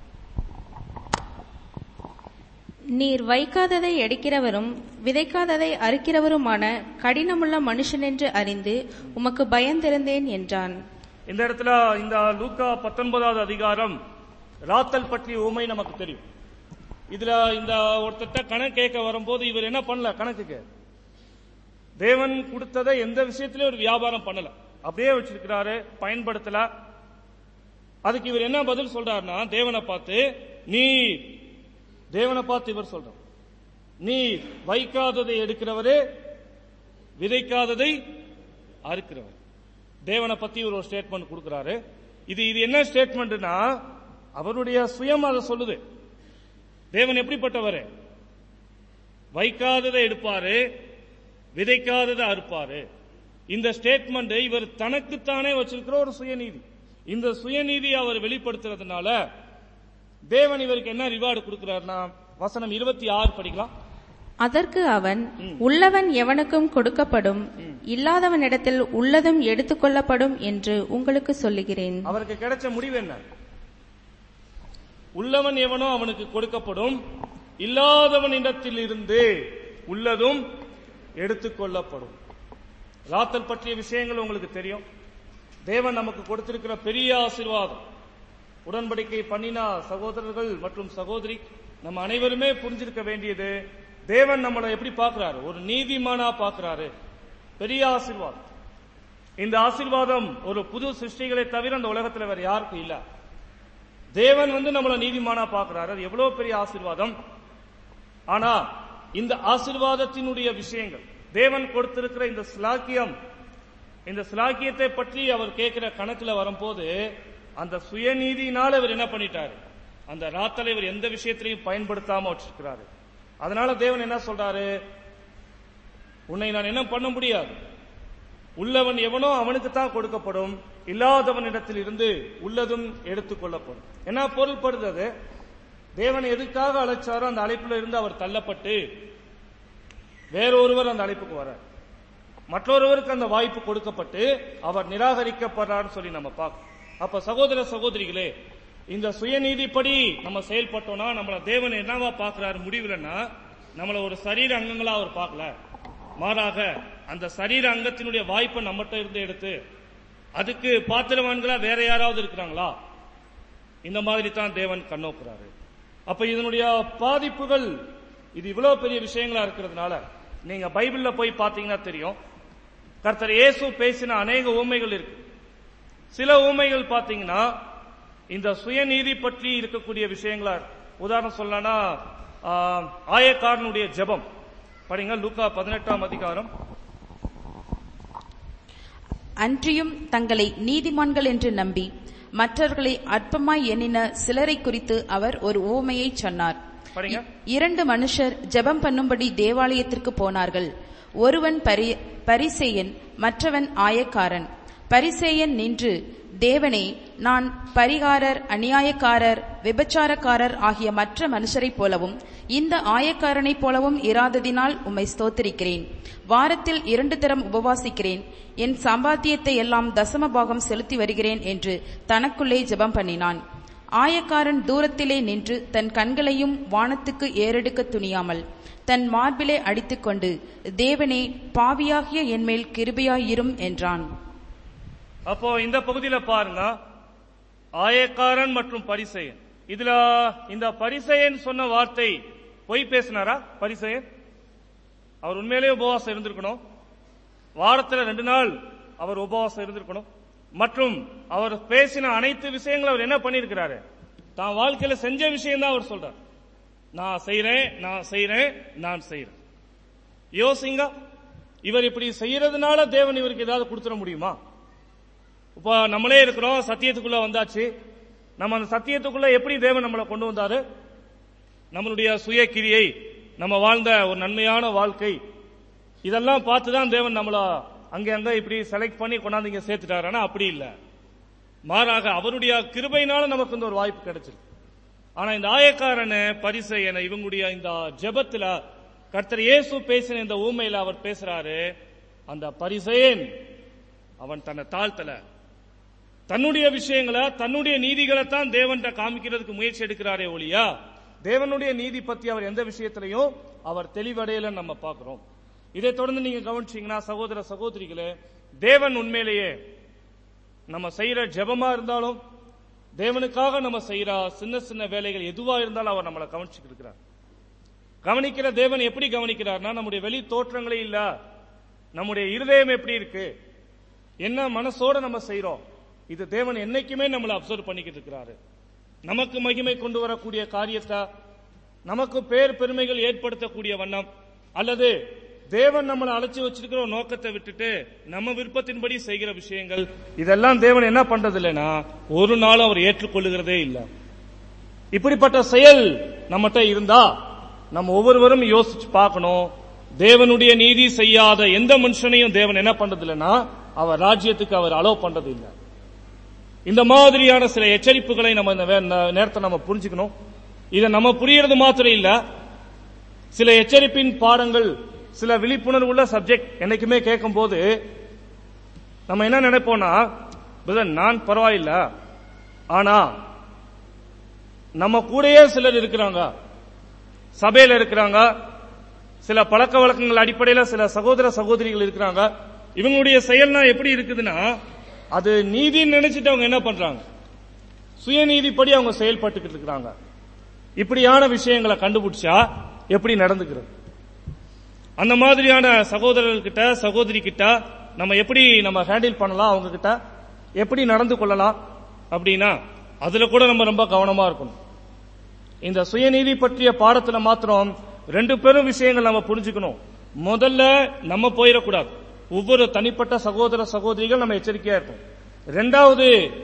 நீர் வைக்காததை எடுக்கிறவரும் விதைக்காததை அறுக்கிறவருமான கடினமுள்ள மனுஷனென்று அறிந்து உமக்கு பயந்திருந்தேன் என்றான் இந்த இடத்துல இந்த லூக்கா பத்தொன்பதாவது அதிகாரம் ராத்தல் பற்றிய உண்மை நமக்கு தெரியும் இதுல இந்த ஒருத்தட்ட கணக்கு கேட்க வரும்போது இவர் என்ன பண்ணல கணக்குக்கு தேவன் கொடுத்ததை எந்த விஷயத்திலயும் ஒரு வியாபாரம் பண்ணல அப்படியே வச்சிருக்கிறாரு பயன்படுத்தல அதுக்கு இவர் என்ன பதில் சொல்றாருன்னா தேவனை பார்த்து நீ தேவனை பார்த்து இவர் சொல்றார் நீ வைக்காததை எடுக்கிறவரே விதைக்காததை அறுக்கிறவர் தேவனை பத்தி இவர் ஒரு ஸ்டேட்மெண்ட் கொடுக்கிறாரு இது இது என்ன ஸ்டேட்மெண்ட்னா அவருடைய சுயம் அதை சொல்லுது தேவன் எப்படிப்பட்டவர் வைக்காததை எடுப்பாரு விதைக்காததை அறுப்பாரு இந்த ஸ்டேட்மெண்ட் இவர் தனக்குத்தானே வச்சிருக்கிற ஒரு சுயநீதி இந்த சுயநீதி அவர் வெளிப்படுத்துறதுனால தேவன் இவருக்கு என்ன ரிவார்டு கொடுக்கிறார்னா வசனம் இருபத்தி ஆறு படிக்கலாம் அதற்கு அவன் உள்ளவன் எவனுக்கும் கொடுக்கப்படும் இல்லாதவனிடத்தில் உள்ளதும் எடுத்துக்கொள்ளப்படும் என்று உங்களுக்கு சொல்லுகிறேன் அவருக்கு கிடைச்ச முடிவு என்ன உள்ளவன் எவனோ அவனுக்கு கொடுக்கப்படும் இல்லாதவன் இடத்தில் இருந்து உள்ளதும் எடுத்துக்கொள்ளப்படும் ராத்தல் பற்றிய விஷயங்கள் உங்களுக்கு தெரியும் தேவன் நமக்கு கொடுத்திருக்கிற பெரிய ஆசீர்வாதம் உடன்படிக்கை பண்ணினா சகோதரர்கள் மற்றும் சகோதரி நம்ம அனைவருமே புரிஞ்சிருக்க வேண்டியது தேவன் நம்மளை எப்படி பார்க்கிறாரு ஒரு நீதிமானா பார்க்கிறாரு பெரிய ஆசீர்வாதம் இந்த ஆசீர்வாதம் ஒரு புது சிருஷ்டிகளை தவிர அந்த உலகத்துல வேற யாருக்கும் இல்ல தேவன் வந்து நம்மள நீதிமானா பார்க்கிறாரு அது எவ்வளவு பெரிய ஆசீர்வாதம் ஆனா இந்த ஆசீர்வாதத்தினுடைய விஷயங்கள் தேவன் கொடுத்திருக்கிற இந்த ஸ்லாக்கியம் இந்த ஸ்லாக்கியத்தை பற்றி அவர் கேட்கிற கணக்குல வரும்போது அந்த சுயநீதியினால இவர் என்ன பண்ணிட்டாரு அந்த ராத்தலை இவர் எந்த விஷயத்திலையும் பயன்படுத்தாம வச்சிருக்கிறாரு அதனால தேவன் என்ன சொல்றாரு உன்னை நான் என்ன பண்ண முடியாது உள்ளவன் எவனோ அவனுக்கு தான் கொடுக்கப்படும் இல்லாதவனிடத்தில் இருந்து உள்ளதும் எடுத்துக்கொள்ளப்படும் என்ன பொருள்படுது அது தேவன் எதுக்காக அழைச்சாரோ அந்த அழைப்புல இருந்து அவர் தள்ளப்பட்டு வேறொருவர் அந்த அழைப்புக்கு வரார் மற்றொருவருக்கு அந்த வாய்ப்பு கொடுக்கப்பட்டு அவர் நிராகரிக்கப்படுறான்னு சொல்லி நம்ம பார்க்கணும் அப்ப சகோதர சகோதரிகளே இந்த சுயநீதிப்படி நம்ம செயல்பட்டோம்னா நம்மள தேவன் என்னவா பார்க்கிறாரு முடிவுலன்னா நம்மள ஒரு சரீர அங்கங்களா அவர் பார்க்கல மாறாக அந்த சரீர அங்கத்தினுடைய வாய்ப்பை நம்மகிட்ட இருந்து எடுத்து அதுக்கு பாத்திரவான்களா வேற யாராவது இருக்கிறாங்களா இந்த மாதிரி தான் தேவன் கண்ணோக்குறாரு அப்ப இதனுடைய பாதிப்புகள் இது இவ்வளவு பெரிய விஷயங்களா இருக்கிறதுனால நீங்க பைபிள்ல போய் பாத்தீங்கன்னா தெரியும் கர்த்தர் இயேசு பேசின அநேக ஊமைகள் இருக்கு சில ஊமைகள் பாத்தீங்கன்னா இந்த சுயநீதி பற்றி இருக்கக்கூடிய விஷயங்களா இருக்கு. உதாரணம் சொல்லனா ஆயக்காரனுடைய ஜெபம் படிங்க லூக்கா பதினெட்டாம் அதிகாரம் அன்றியும் தங்களை நீதிமான்கள் என்று நம்பி மற்றவர்களை அற்பமாய் எண்ணின சிலரை குறித்து அவர் ஒரு ஓமையைச் சொன்னார் படிங்க இரண்டு மனுஷர் ஜெபம் பண்ணும்படி தேவாலயத்திற்கு போனார்கள் ஒருவன் பரி- பரிசேயன் மற்றவன் ஆயக்காரன் பரிசேயன் நின்று தேவனே நான் பரிகாரர் அநியாயக்காரர் விபச்சாரக்காரர் ஆகிய மற்ற மனுஷரைப் போலவும் இந்த ஆயக்காரனைப் போலவும் இராததினால் உம்மை ஸ்தோத்திரிக்கிறேன் வாரத்தில் இரண்டு தரம் உபவாசிக்கிறேன் என் சம்பாத்தியத்தை எல்லாம் தசம பாகம் செலுத்தி வருகிறேன் என்று தனக்குள்ளே ஜெபம் பண்ணினான் ஆயக்காரன் தூரத்திலே நின்று தன் கண்களையும் வானத்துக்கு ஏறெடுக்க துணியாமல் தன் மார்பிலே அடித்துக்கொண்டு தேவனே பாவியாகிய என்மேல் கிருபையாயிரும் என்றான் அப்போ இந்த பகுதியில பாருங்க ஆயக்காரன் மற்றும் பரிசெயன் இதுல இந்த பரிசெயன் சொன்ன வார்த்தை பொய் பேசினாரா பரிசெயன் அவர் உண்மையிலேயே உபவாசம் இருந்திருக்கணும் வாரத்துல ரெண்டு நாள் அவர் உபவாசம் இருந்திருக்கணும் மற்றும் அவர் பேசின அனைத்து விஷயங்களும் அவர் என்ன பண்ணியிருக்கிறாரு தான் வாழ்க்கையில செஞ்ச விஷயம் தான் அவர் சொல்றார் நான் செய்றேன் நான் செய்றேன் நான் செய்றேன் யோசிங்க இவர் இப்படி செய்யறதுனால தேவன் இவருக்கு ஏதாவது கொடுத்துட முடியுமா இப்போ நம்மளே இருக்கிறோம் சத்தியத்துக்குள்ள வந்தாச்சு நம்ம அந்த சத்தியத்துக்குள்ள எப்படி தேவன் நம்மளை கொண்டு வந்தாரு நம்மளுடைய சுய கிரியை நம்ம வாழ்ந்த ஒரு நன்மையான வாழ்க்கை இதெல்லாம் பார்த்து தான் தேவன் நம்மள அங்க அங்க இப்படி செலக்ட் பண்ணி கொண்டாந்து இங்க சேர்த்துட்டாரு ஆனா அப்படி இல்ல மாறாக அவருடைய கிருபையினால நமக்கு இந்த ஒரு வாய்ப்பு கிடைச்சிருக்கு ஆனா இந்த ஆயக்காரன பரிசையன இவங்களுடைய இந்த ஜெபத்துல கர்த்தர் இயேசு பேசின இந்த ஊமையில அவர் பேசுறாரு அந்த பரிசையன் அவன் தன்னை தாழ்த்தல தன்னுடைய விஷயங்களை தன்னுடைய நீதிகளை தான் தேவன்கிட்ட காமிக்கிறதுக்கு முயற்சி எடுக்கிறாரே ஒழியா தேவனுடைய நீதி பத்தி அவர் எந்த விஷயத்திலையும் அவர் தெளிவடையல நம்ம பார்க்கிறோம் இதை தொடர்ந்து நீங்க கவனிச்சீங்கன்னா சகோதர சகோதரிகளே தேவன் உண்மையிலேயே நம்ம செய்யற ஜெபமா இருந்தாலும் தேவனுக்காக நம்ம செய்யற சின்ன சின்ன வேலைகள் எதுவா இருந்தாலும் அவர் நம்மளை கவனிச்சுட்டு இருக்கிறார் கவனிக்கிற தேவன் எப்படி கவனிக்கிறார்னா நம்முடைய வெளி தோற்றங்களே இல்ல நம்முடைய இருதயம் எப்படி இருக்கு என்ன மனசோட நம்ம செய்றோம் இது தேவன் என்னைக்குமே நம்மளை அப்சர்வ் பண்ணிக்கிட்டு இருக்கிறாரு நமக்கு மகிமை கொண்டு வரக்கூடிய காரியத்தை நமக்கு பேர் பெருமைகள் ஏற்படுத்தக்கூடிய வண்ணம் அல்லது தேவன் நம்மளை அழைச்சி வச்சிருக்கிற ஒரு நோக்கத்தை விட்டுட்டு நம்ம விருப்பத்தின்படி செய்கிற விஷயங்கள் இதெல்லாம் தேவன் என்ன பண்றது இல்லைன்னா ஒரு நாள் அவர் ஏற்றுக்கொள்ளுகிறதே இல்லை இப்படிப்பட்ட செயல் நம்மகிட்ட இருந்தா நம்ம ஒவ்வொருவரும் யோசிச்சு பார்க்கணும் தேவனுடைய நீதி செய்யாத எந்த மனுஷனையும் தேவன் என்ன பண்றது இல்லைன்னா அவர் ராஜ்யத்துக்கு அவர் அலோவ் பண்றது இல்லை இந்த மாதிரியான சில எச்சரிப்புகளை நம்ம இந்த வே- நே- நேரத்தை நம்ம புரிஞ்சுக்கணும் இதை நம்ம புரியறது மாத்திரம் இல்ல சில எச்சரிப்பின் பாடங்கள் சில விழிப்புணர்வு உள்ள சப்ஜெக்ட் என்னைக்குமே கேட்கும் போது நம்ம என்ன நினைப்போம்னா பிரதர் நான் பரவாயில்ல ஆனா நம்ம கூடயே சிலர் இருக்கிறாங்க சபையில இருக்கிறாங்க சில பழக்க வழக்கங்கள் அடிப்படையில சில சகோதர சகோதரிகள் இருக்கிறாங்க இவங்களுடைய செயல்னா எப்படி இருக்குதுன்னா அது நீதின்னு நினைச்சிட்டு அவங்க என்ன பண்றாங்க சுயநீதிப்படி அவங்க செயல்பட்டுக்கிட்டு இருக்கிறாங்க இப்படியான விஷயங்களை கண்டுபிடிச்சா எப்படி நடந்துக்கிறது அந்த மாதிரியான சகோதரர்கிட்ட சகோதரி கிட்ட நம்ம எப்படி நம்ம ஹேண்டில் பண்ணலாம் அவங்க கிட்ட எப்படி நடந்து கொள்ளலாம் அப்படின்னா அதுல கூட நம்ம ரொம்ப கவனமா இருக்கணும் இந்த சுயநீதி பற்றிய பாடத்துல மாத்திரம் ரெண்டு பெரும் விஷயங்கள் நம்ம புரிஞ்சுக்கணும் முதல்ல நம்ம போயிடக்கூடாது ஒவ்வொரு தனிப்பட்ட சகோதர சகோதரிகள் நம்ம எச்சரிக்கையா இருக்கும் ரெண்டாவது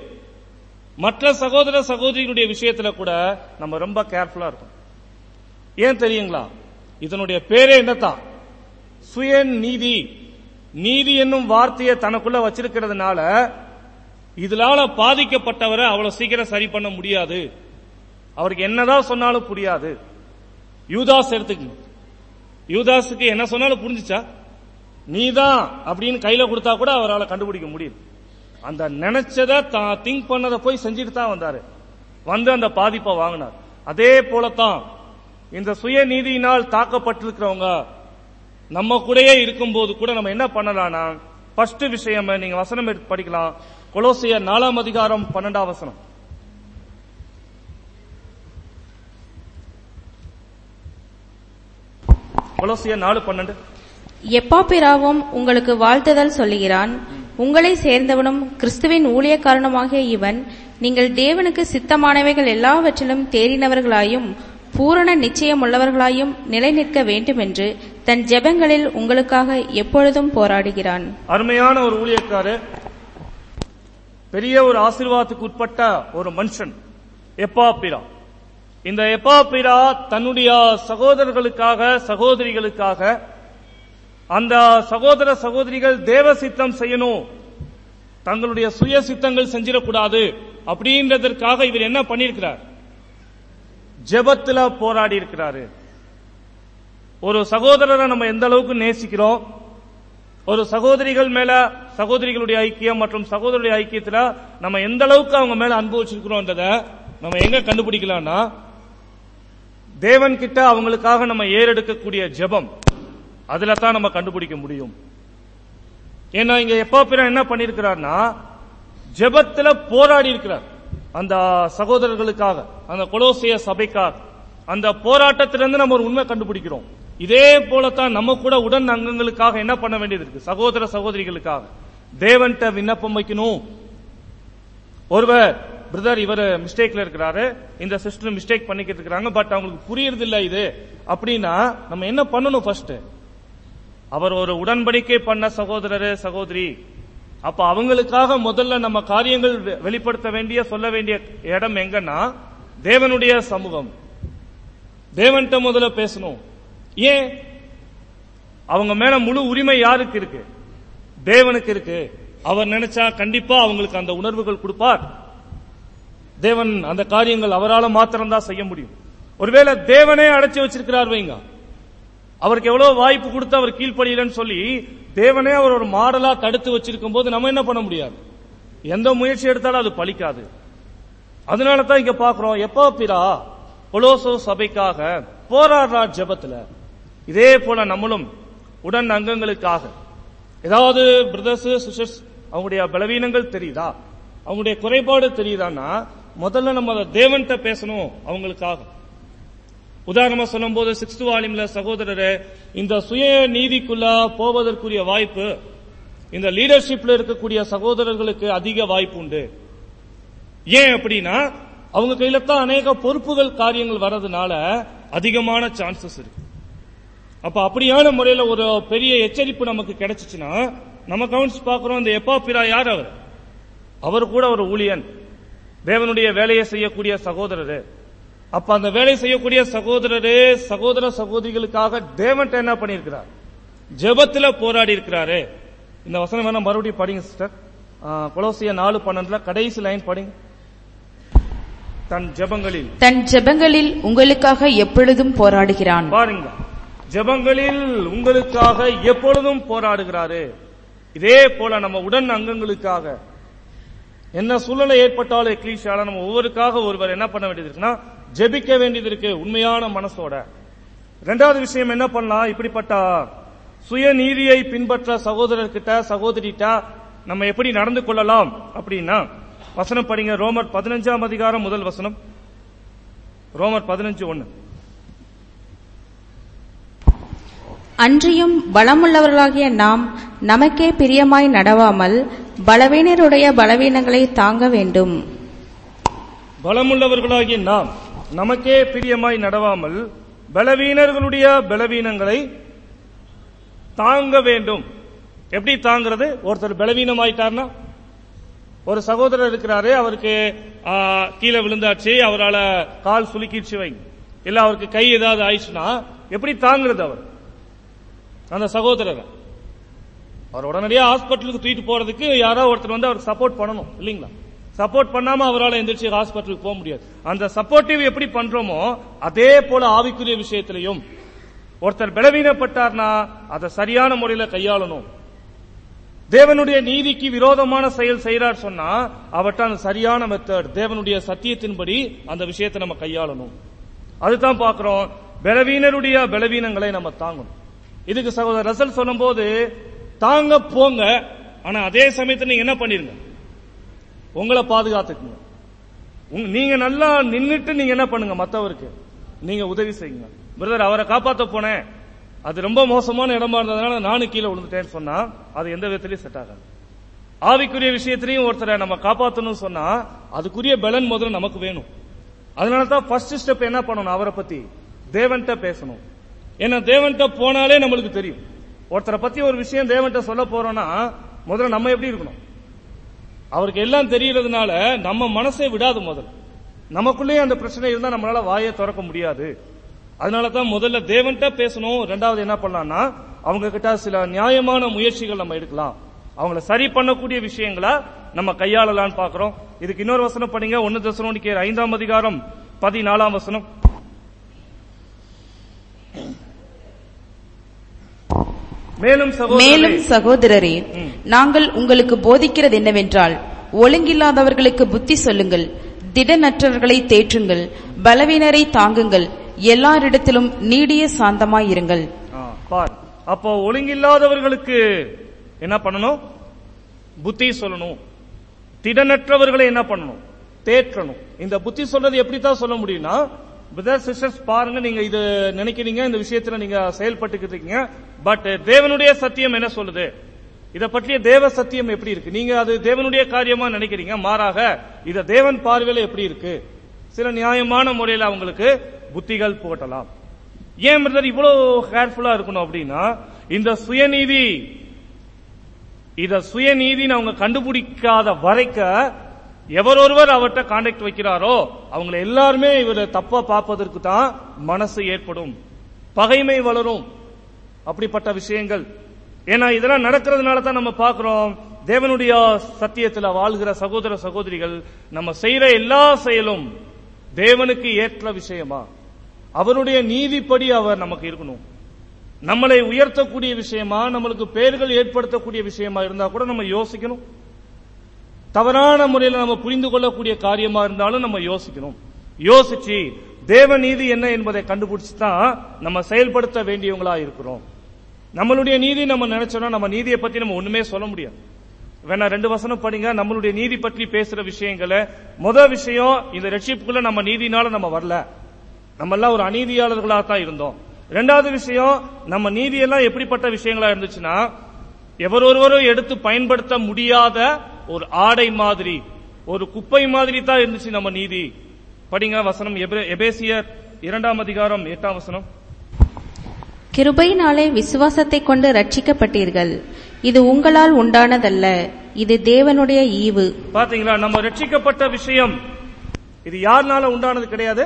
மற்ற சகோதர சகோதரிகளுடைய விஷயத்துல கூட நம்ம ரொம்ப கேர்ஃபுல்லா இருக்கும் ஏன் தெரியுங்களா இதனுடைய பேரே என்னத்தான் சுய நீதி நீதி என்னும் வார்த்தையை தனக்குள்ள வச்சிருக்கிறதுனால இதனால பாதிக்கப்பட்டவரை அவ்வளவு சீக்கிரம் சரி பண்ண முடியாது அவருக்கு என்னதான் சொன்னாலும் புரியாது யூதாஸ் எடுத்துக்கணும் யூதாஸுக்கு என்ன சொன்னாலும் புரிஞ்சுச்சா நீதான் அப்படின்னு கையில கொடுத்தா கூட அவரால் கண்டுபிடிக்க முடியும் அந்த நினைச்சதை தான் திங்க் பண்ணதை போய் செஞ்சுட்டு தான் வந்தாரு வந்து அந்த பாதிப்பை வாங்கினார் அதே போலத்தான் இந்த சுய நீதியினால் தாக்கப்பட்டிருக்கிறவங்க நம்ம கூடயே இருக்கும்போது கூட நம்ம என்ன பண்ணலாம்னா ஃபர்ஸ்ட் விஷயம் நீங்க வசனம் எடுத்து படிக்கலாம் கொலோசியர் நாலாம் அதிகாரம் பன்னெண்டாம் வசனம் கொலோசியர் நாலு பன்னெண்டு எப்பாப்பிராவும் உங்களுக்கு வாழ்த்துதல் சொல்லுகிறான் உங்களை சேர்ந்தவனும் கிறிஸ்துவின் ஊழியக்காரனுமாகிய இவன் நீங்கள் தேவனுக்கு சித்தமானவைகள் எல்லாவற்றிலும் தேறினவர்களாயும் பூரண நிச்சயமுள்ளவர்களாயும் நிலை நிற்க வேண்டுமென்று தன் ஜெபங்களில் உங்களுக்காக எப்பொழுதும் போராடுகிறான் அருமையான ஒரு ஊழியக்காரர் பெரிய ஒரு ஆசீர்வாதத்துக்கு உட்பட்ட ஒரு மனுஷன் எப்பாப்பிரா இந்த எப்பாப்பிரா தன்னுடைய சகோதரர்களுக்காக சகோதரிகளுக்காக அந்த சகோதர சகோதரிகள் தேவ சித்தம் செய்யணும் தங்களுடைய சுய சித்தங்கள் செஞ்சிடக்கூடாது அப்படின்றதற்காக இவர் என்ன பண்ணியிருக்கிறார் ஜெபத்துல போராடி இருக்கிறாரு ஒரு சகோதரரை நம்ம எந்த அளவுக்கு நேசிக்கிறோம் ஒரு சகோதரிகள் மேல சகோதரிகளுடைய ஐக்கியம் மற்றும் சகோதரருடைய ஐக்கியத்துல நம்ம எந்த அளவுக்கு அவங்க மேல அன்பு வச்சிருக்கிறோம்ன்றத நம்ம எங்க கண்டுபிடிக்கலாம்னா தேவன் கிட்ட அவங்களுக்காக நம்ம ஏறெடுக்கக்கூடிய ஜெபம் அதுல தான் நம்ம கண்டுபிடிக்க முடியும் ஏன்னா இங்க எப்போ என்ன பண்ணிருக்கிறார்னா ஜெபத்துல போராடி இருக்கிறார் அந்த சகோதரர்களுக்காக அந்த கொலோசிய சபைக்காக அந்த போராட்டத்திலிருந்து நம்ம ஒரு உண்மை கண்டுபிடிக்கிறோம் இதே போலத்தான் நம்ம கூட உடன் அங்கங்களுக்காக என்ன பண்ண வேண்டியது இருக்கு சகோதர சகோதரிகளுக்காக தேவன்கிட்ட விண்ணப்பம் வைக்கணும் ஒருவர் பிரதர் இவர் மிஸ்டேக்ல இருக்கிறாரு இந்த சிஸ்டர் மிஸ்டேக் பண்ணிக்கிட்டு இருக்காங்க பட் அவங்களுக்கு புரியறது இல்ல இது அப்படின்னா நம்ம என்ன பண்ணணும் ஃபர்ஸ்ட் அவர் ஒரு உடன்படிக்கை பண்ண சகோதரரு சகோதரி அப்ப அவங்களுக்காக முதல்ல நம்ம காரியங்கள் வெ- வெளிப்படுத்த வேண்டிய சொல்ல வேண்டிய இடம் எங்கன்னா தேவனுடைய சமூகம் தேவன்கிட்ட முதல்ல பேசணும் ஏன் அவங்க மேல முழு உரிமை யாருக்கு இருக்கு தேவனுக்கு இருக்கு அவர் நினைச்சா கண்டிப்பா அவங்களுக்கு அந்த உணர்வுகள் கொடுப்பார் தேவன் அந்த காரியங்கள் அவரால மாத்திரம்தான் செய்ய முடியும் ஒருவேளை தேவனே அடைச்சு வச்சிருக்கிறார் வைங்க அவருக்கு எவ்வளவு வாய்ப்பு கொடுத்து அவர் கீழ்ப்படியலன்னு சொல்லி தேவனே அவர் ஒரு மாடலா தடுத்து வச்சிருக்கும் போது நம்ம என்ன பண்ண முடியாது எந்த முயற்சி எடுத்தாலும் அது பலிக்காது அதனால தான் இங்க பாக்குறோம் எப்போ பிறா கொலோசோ சபைக்காக போராடுறார் ஜெபத்துல இதே போல நம்மளும் உடன் அங்கங்களுக்காக ஏதாவது பிரதர்ஸ் சிஸ்டர்ஸ் அவங்களுடைய பலவீனங்கள் தெரியுதா அவங்களுடைய குறைபாடு தெரியுதான்னா முதல்ல நம்ம அதை தேவன்கிட்ட பேசணும் அவங்களுக்காக உதாரணமா சொல்லும்போது சிக்ஸ்த் வால்யூம்ல சகோதரரே இந்த சுய நீதிக்குள்ள போவதற்குரிய வாய்ப்பு இந்த லீடர்ஷிப்ல இருக்கக்கூடிய சகோதரர்களுக்கு அதிக வாய்ப்பு உண்டு ஏன் அப்படின்னா அவங்க கையில தான் அநேக பொறுப்புகள் காரியங்கள் வர்றதுனால அதிகமான சான்சஸ் இருக்கு அப்ப அப்படியான முறையில ஒரு பெரிய எச்சரிப்பு நமக்கு கிடைச்சிச்சுன்னா நம்ம கவுன்ஸ் பார்க்கிறோம் இந்த எப்பா பிறா யார் அவர் அவர் கூட ஒரு ஊழியன் தேவனுடைய வேலையை செய்யக்கூடிய சகோதரரு அப்ப அந்த வேலை செய்யக்கூடிய சகோதரரு சகோதர சகோதரிகளுக்காக தேவன்ட்ட என்ன பண்ணியிருக்கிறார் ஜெபத்துல போராடி இருக்கிறாரு இந்த வசனம் வேணா மறுபடியும் படிங்க சிஸ்டர் கொலோசிய நாலு பன்னெண்டுல கடைசி லைன் படிங்க தன் ஜெபங்களில் தன் ஜெபங்களில் உங்களுக்காக எப்பொழுதும் போராடுகிறான் பாருங்க ஜெபங்களில் உங்களுக்காக எப்பொழுதும் போராடுகிறாரு இதே போல நம்ம உடன் அங்கங்களுக்காக என்ன சூழ்நிலை ஏற்பட்டாலும் எக்லீஷியால நம்ம ஒவ்வொருக்காக ஒருவர் என்ன பண்ண வேண்டியது இருக்குன்னா ஜெபிக்க வேண்டியது இருக்கு உண்மையான மனசோட ரெண்டாவது விஷயம் என்ன பண்ணலாம் இப்படிப்பட்ட சுயநீதியை பின்பற்ற சகோதரர்கிட்ட சகோதரிட்ட நம்ம எப்படி நடந்து கொள்ளலாம் அப்படின்னா வசனம் படிங்க ரோமர் பதினஞ்சாம் அதிகாரம் முதல் வசனம் ரோமர் பதினஞ்சு ஒன்னு அன்றியும் பலமுள்ளவர்களாகிய நாம் நமக்கே பிரியமாய் நடவாமல் பலவீனருடைய பலவீனங்களை தாங்க வேண்டும் பலமுள்ளவர்களாகிய நாம் நமக்கே பிரியமாய் நடவாமல் பலவீனர்களுடைய பலவீனங்களை தாங்க வேண்டும் எப்படி தாங்கிறது ஒருத்தர் பலவீனமாயிட்டார்னா ஒரு சகோதரர் இருக்கிறாரு அவருக்கு ஆ, கீழே விழுந்தாச்சு அவரால கால் சுலுக்கிடுச்சு வைங்க இல்ல அவருக்கு கை ஏதாவது ஆயிடுச்சுன்னா எப்படி தாங்குறது அவர் அந்த சகோதரரை அவர் உடனடியா ஹாஸ்பிட்டலுக்கு தூக்கிட்டு போறதுக்கு யாரோ ஒருத்தர் வந்து அவர் சப்போர்ட் பண்ணணும் இல்லீங்களா சப்போர்ட் பண்ணாம அவரால் எந்திரிச்சு ஹாஸ்பிட்டலுக்கு போக முடியாது அந்த சப்போர்ட்டிவ் எப்படி பண்றோமோ அதே போல ஆவிக்குரிய விஷயத்திலையும் ஒருத்தர் பலவீனப்பட்டார்னா அதை சரியான முறையில கையாளணும் தேவனுடைய நீதிக்கு விரோதமான செயல் செய்யறார் சொன்னா அவர்ட்ட அந்த சரியான மெத்தட் தேவனுடைய சத்தியத்தின்படி அந்த விஷயத்தை நம்ம கையாளணும் அதுதான் பார்க்கிறோம் பலவீனருடைய பலவீனங்களை நம்ம தாங்கணும் இதுக்கு சகோதரர் ரசல் சொல்லும்போது தாங்க போங்க ஆனா அதே சமயத்துல நீங்க என்ன பண்ணிருங்க உங்களை பாதுகாத்துக்குங்க உங்க- நீங்க நல்லா நின்னுட்டு நீங்க என்ன பண்ணுங்க மத்தவருக்கு நீங்க உதவி செய்யுங்க பிரதர் அவரை காப்பாத்த போனேன் அது ரொம்ப மோசமான இடமா இருந்ததுனால நானும் கீழே விழுந்துட்டேன்னு சொன்னா அது எந்த விதத்திலயும் செட் ஆகாது ஆவிக்குரிய விஷயத்திலையும் ஒருத்தரை நம்ம காப்பாத்தணும்னு சொன்னா அதுக்குரிய பலன் முதல்ல நமக்கு வேணும் அதனால தான் ஃபர்ஸ்ட் ஸ்டெப் என்ன பண்ணணும் அவரை பத்தி தேவன்கிட்ட பேசணும் ஏன்னா தேவன்கிட்ட போனாலே நம்மளுக்கு தெரியும் ஒருத்தரை பத்தி ஒரு விஷயம் தேவன்கிட்ட சொல்ல போறோம்னா முதல்ல நம்ம எப்படி இருக்கணும் அவருக்கு எல்லாம் தெரியறதுனால நம்ம மனசை விடாது முதல்ல நமக்குள்ளேயே அந்த பிரச்சனை இருந்தா நம்மளால வாயை திறக்க முடியாது அதனால தான் முதல்ல தேவன்கிட்ட பேசணும் ரெண்டாவது என்ன பண்ணலாம்னா அவங்க கிட்ட சில நியாயமான முயற்சிகள் நம்ம எடுக்கலாம் அவங்கள சரி பண்ணக்கூடிய விஷயங்களை நம்ம கையாளலாம்னு பாக்குறோம் இதுக்கு இன்னொரு வசனம் படிங்க ஒன்னு தசனோனிக்கேர் ஐந்தாம் அதிகாரம் பதினாலாம் வசனம் மேலும் சகோதரரே, மேலும் சகோதரரே நாங்கள் உங்களுக்கு போதிக்கிறது என்னவென்றால் ஒழுங்கில்லாதவர்களுக்கு புத்தி சொல்லுங்கள் திடனற்றவர்களை தேற்றுங்கள் பலவீனரை தாங்குங்கள் எல்லாரிடத்திலும் நீடிய சாந்தமாயிருங்கள் ஆ, பார் அப்போ ஒழுங்கில்லாதவர்களுக்கு என்ன பண்ணணும் புத்தி சொல்லணும் திடனற்றவர்களை என்ன பண்ணணும் தேற்றணும் இந்த புத்தி சொல்றது எப்படி தான் சொல்ல முடியும்னா பிரதர் சிஸ்டர்ஸ் பாருங்க நீங்க இது நினைக்கிறீங்க இந்த விஷயத்துல நீங்க செயல்பட்டுக்கிட்டு இருக்கீங்க பட் தேவனுடைய சத்தியம் என்ன சொல்லுது இத பற்றிய தேவ சத்தியம் எப்படி இருக்கு நீங்க அது தேவனுடைய காரியமா நினைக்கிறீங்க மாறாக இத தேவன் பார்வையில எப்படி இருக்கு சில நியாயமான முறையில அவங்களுக்கு புத்திகள் புகட்டலாம் ஏன் பிரதர் இவ்வளவு கேர்ஃபுல்லா இருக்கணும் அப்படின்னா இந்த சுயநீதி இத சுயநீதின்னு அவங்க கண்டுபிடிக்காத வரைக்க எவரொருவர் அவர்கிட்ட கான்டாக்ட் வைக்கிறாரோ அவங்களை எல்லாருமே இவரை தப்பா பார்ப்பதற்கு தான் மனசு ஏற்படும் பகைமை வளரும் அப்படிப்பட்ட விஷயங்கள் ஏன்னா இதெல்லாம் நடக்கிறதுனால தான் நம்ம பார்க்கிறோம் தேவனுடைய சத்தியத்துல வாழ்கிற சகோதர சகோதரிகள் நம்ம செய்யற எல்லா செயலும் தேவனுக்கு ஏற்ற விஷயமா அவருடைய நீதிப்படி அவர் நமக்கு இருக்கணும் நம்மளை உயர்த்தக்கூடிய விஷயமா நம்மளுக்கு பேர்கள் ஏற்படுத்தக்கூடிய விஷயமா இருந்தா கூட நம்ம யோசிக்கணும் தவறான முறையில் நம்ம புரிந்து கொள்ளக்கூடிய காரியமா இருந்தாலும் நம்ம யோசிக்கணும் யோசிச்சு தேவ நீதி என்ன என்பதை கண்டுபிடிச்சு தான் நம்ம செயல்படுத்த வேண்டியவங்களா இருக்கிறோம் நம்மளுடைய நீதி நம்ம நினைச்சோம்னா நம்ம நீதியை பத்தி நம்ம ஒண்ணுமே சொல்ல முடியாது வேணா ரெண்டு வசனம் படிங்க நம்மளுடைய நீதி பற்றி பேசுற விஷயங்களை முத விஷயம் இந்த ரட்சிப்புக்குள்ள நம்ம நீதினால நம்ம வரல நம்ம எல்லாம் ஒரு அநீதியாளர்களா தான் இருந்தோம் ரெண்டாவது விஷயம் நம்ம நீதியெல்லாம் எப்படிப்பட்ட விஷயங்களா இருந்துச்சுன்னா எவரொருவரும் எடுத்து பயன்படுத்த முடியாத ஒரு ஆடை மாதிரி ஒரு குப்பை மாதிரி தான் இருந்துச்சு நம்ம நீதி படிங்க வசனம் எபே- எபேசியர் இரண்டாம் அதிகாரம் எட்டாம் வசனம் கிருபையினாலே விசுவாசத்தைக் கொண்டு ரட்சிக்கப்பட்டீர்கள் இது உங்களால் உண்டானதல்ல இது தேவனுடைய ஈவு பாத்தீங்களா நம்ம ரட்சிக்கப்பட்ட விஷயம் இது யாருனால உண்டானது கிடையாது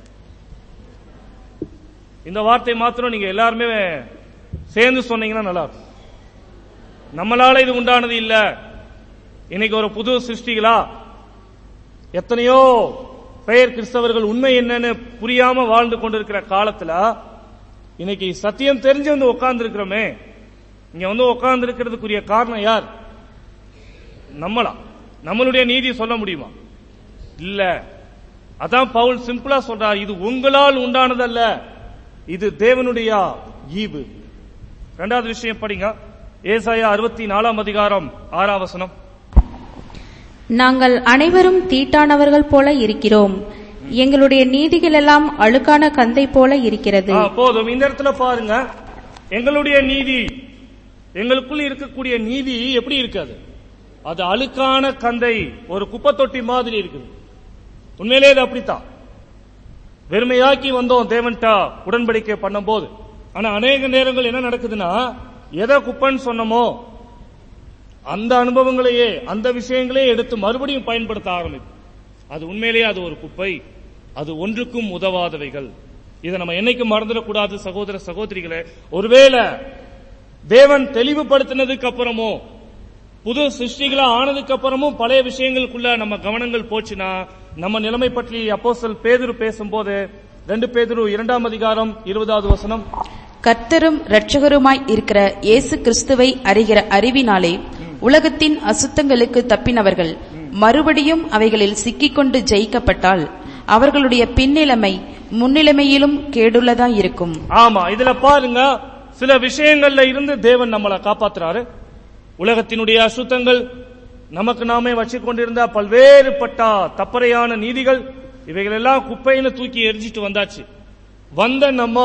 இந்த வார்த்தை மாத்திரம் நீங்க எல்லாருமே சேர்ந்து சொன்னீங்கன்னா நல்லா இருக்கும் நம்மளால இது உண்டானது இல்ல இன்னைக்கு ஒரு புது சிருஷ்டிகளா எத்தனையோ பெயர் கிறிஸ்தவர்கள் உண்மை என்னன்னு புரியாம வாழ்ந்து கொண்டிருக்கிற காலத்துல இன்னைக்கு சத்தியம் தெரிஞ்சு வந்து உட்கார்ந்து இருக்கிறோமே இங்க வந்து உட்கார்ந்து இருக்கிறதுக்குரிய காரணம் யார் நம்மளா நம்மளுடைய நீதி சொல்ல முடியுமா இல்ல அதான் பவுல் சிம்பிளா சொல்றார் இது உங்களால் உண்டானதல்ல இது தேவனுடைய ஈவு இரண்டாவது விஷயம் படிங்க ஏசாயா அறுபத்தி நாலாம் அதிகாரம் ஆறாம் வசனம் நாங்கள் அனைவரும் தீட்டானவர்கள் போல இருக்கிறோம் எங்களுடைய நீதிகளெல்லாம் அழுக்கான கந்தை போல இருக்கிறது ஆ, போதும் இந்த இடத்துல பாருங்க எங்களுடைய நீதி எங்களுக்குள்ள இருக்கக்கூடிய நீதி எப்படி இருக்காது அது அழுக்கான கந்தை ஒரு குப்பை தொட்டி மாதிரி இருக்குது உண்மையிலே அது அப்படித்தான் வெறுமையாக்கி வந்தோம் தேவன்டா உடன்படிக்கை பண்ணும்போது ஆனா அநேக நேரங்கள் என்ன நடக்குதுன்னா எதை குப்பைன்னு சொன்னமோ அந்த அனுபவங்களையே அந்த விஷயங்களையே எடுத்து மறுபடியும் பயன்படுத்த ஆரம்பிக்கும் அது உண்மையிலேயே அது ஒரு குப்பை அது ஒன்றுக்கும் உதவாதவைகள் இதை நம்ம என்னைக்கும் மறந்துடக்கூடாது சகோதர சகோதரிகளே ஒருவேளை தேவன் தெளிவுபடுத்தினதுக்கு அப்புறமோ புது சிருஷ்டிகளா ஆனதுக்கு அப்புறமும் பழைய விஷயங்களுக்குள்ள நம்ம கவனங்கள் போச்சுன்னா நம்ம நிலைமை பற்றி அப்போஸ்தலர் பேதுரு பேசும்போது ரெண்டு பேதுரு இரண்டாம் அதிகாரம் இருபதாவது வசனம் கர்த்தரும் இரட்சகருமாய் இருக்கிற இயேசு கிறிஸ்துவை அறிகிற அறிவினாலே உலகத்தின் அசுத்தங்களுக்கு தப்பினவர்கள் மறுபடியும் அவைகளில் சிக்கிக்கொண்டு ஜெயிக்கப்பட்டால் அவர்களுடைய பின்னிலைமை முன்னிலைமையிலும் கேடுள்ளதா இருக்கும் ஆமா இதுல பாருங்க சில விஷயங்கள்ல இருந்து தேவன் நம்மளை காப்பாத்துறாரு உலகத்தினுடைய அசுத்தங்கள் நமக்கு நாமே வச்சு கொண்டிருந்த பல்வேறுபட்ட தப்பறையான நீதிகள் இவைகள் எல்லாம் குப்பைன்னு தூக்கி எரிஞ்சிட்டு வந்தாச்சு வந்த நம்ம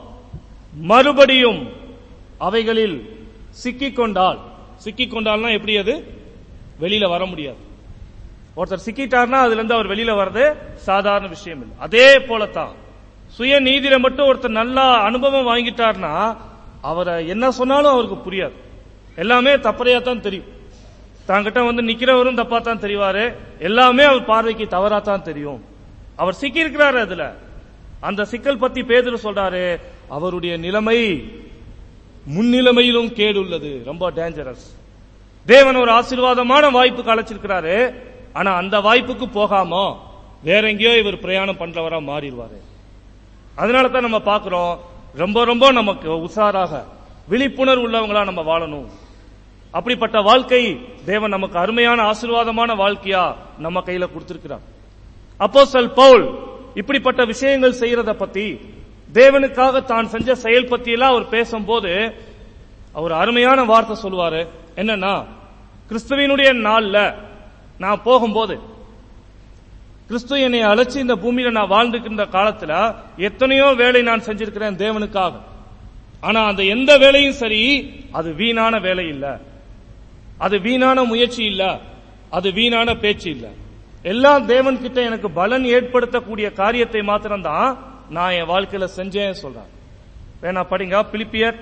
மறுபடியும் அவைகளில் சிக்கிக்கொண்டால் சிக்கிக்கொண்டால்னா எப்படி அது வெளியில வர முடியாது ஒருத்தர் சிக்கிட்டார்னா அதுல இருந்து அவர் வெளியில வர்றது சாதாரண விஷயம் இல்லை அதே போலத்தான் சுய நீதியில மட்டும் ஒருத்தர் நல்லா அனுபவம் வாங்கிட்டார்னா அவரை என்ன சொன்னாலும் அவருக்கு புரியாது எல்லாமே தப்பறையா தான் தெரியும் தாங்கிட்ட வந்து நிக்கிறவரும் தப்பா தான் தெரிவாரு எல்லாமே அவர் பார்வைக்கு தவறா தான் தெரியும் அவர் சிக்கி இருக்கிறாரு அதுல அந்த சிக்கல் பத்தி பேதுரு சொல்றாரு அவருடைய நிலைமை முன்னிலைமையிலும் கேடு உள்ளது ரொம்ப டேஞ்சரஸ் தேவன் ஒரு ஆசீர்வாதமான வாய்ப்புக்கு அழைச்சிருக்கிறாரு ஆனா அந்த வாய்ப்புக்கு போகாம வேற எங்கேயோ இவர் பிரயாணம் பண்றவரா மாறிடுவாரு அதனால தான் நம்ம பார்க்கிறோம் ரொம்ப ரொம்ப நமக்கு உஷாராக விழிப்புணர்வு உள்ளவங்களா நம்ம வாழணும் அப்படிப்பட்ட வாழ்க்கை தேவன் நமக்கு அருமையான ஆசீர்வாதமான வாழ்க்கையா நம்ம கையில கொடுத்திருக்கிறார் அப்போஸ்தலர் பவுல் இப்படிப்பட்ட விஷயங்கள் செய்யறத பத்தி தேவனுக்காக தான் செஞ்ச செயல் பத்தி எல்லாம் அவர் பேசும்போது அவர் அருமையான வார்த்தை சொல்லுவாரு என்னன்னா கிறிஸ்துவினுடைய நாள்ல நான் போகும்போது கிறிஸ்து என்னை அழைச்சி இந்த பூமியில நான் வாழ்ந்துக்கின்ற காலத்துல எத்தனையோ வேலை நான் செஞ்சிருக்கிறேன் தேவனுக்காக ஆனா அந்த எந்த வேலையும் சரி அது வீணான வேலை இல்ல அது வீணான முயற்சி இல்ல அது வீணான பேச்சு இல்ல எல்லாம் தேவன் கிட்ட எனக்கு பலன் ஏற்படுத்தக்கூடிய காரியத்தை மாத்திரம்தான் நான் என் வாழ்க்கையில செஞ்சேன் சொல்றேன் வேணா படிங்க பிலிப்பியர்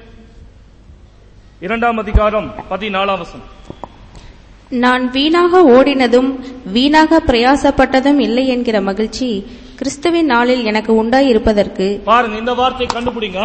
இரண்டாம் அதிகாரம் பதினாலாம் வசனம் நான் வீணாக ஓடினதும் வீணாக பிரயாசப்பட்டதும் இல்லை என்கிற மகிழ்ச்சி கிறிஸ்துவின் நாளில் எனக்கு உண்டாயிருப்பதற்கு பாருங்க இந்த வார்த்தையை கண்டுபிடிங்க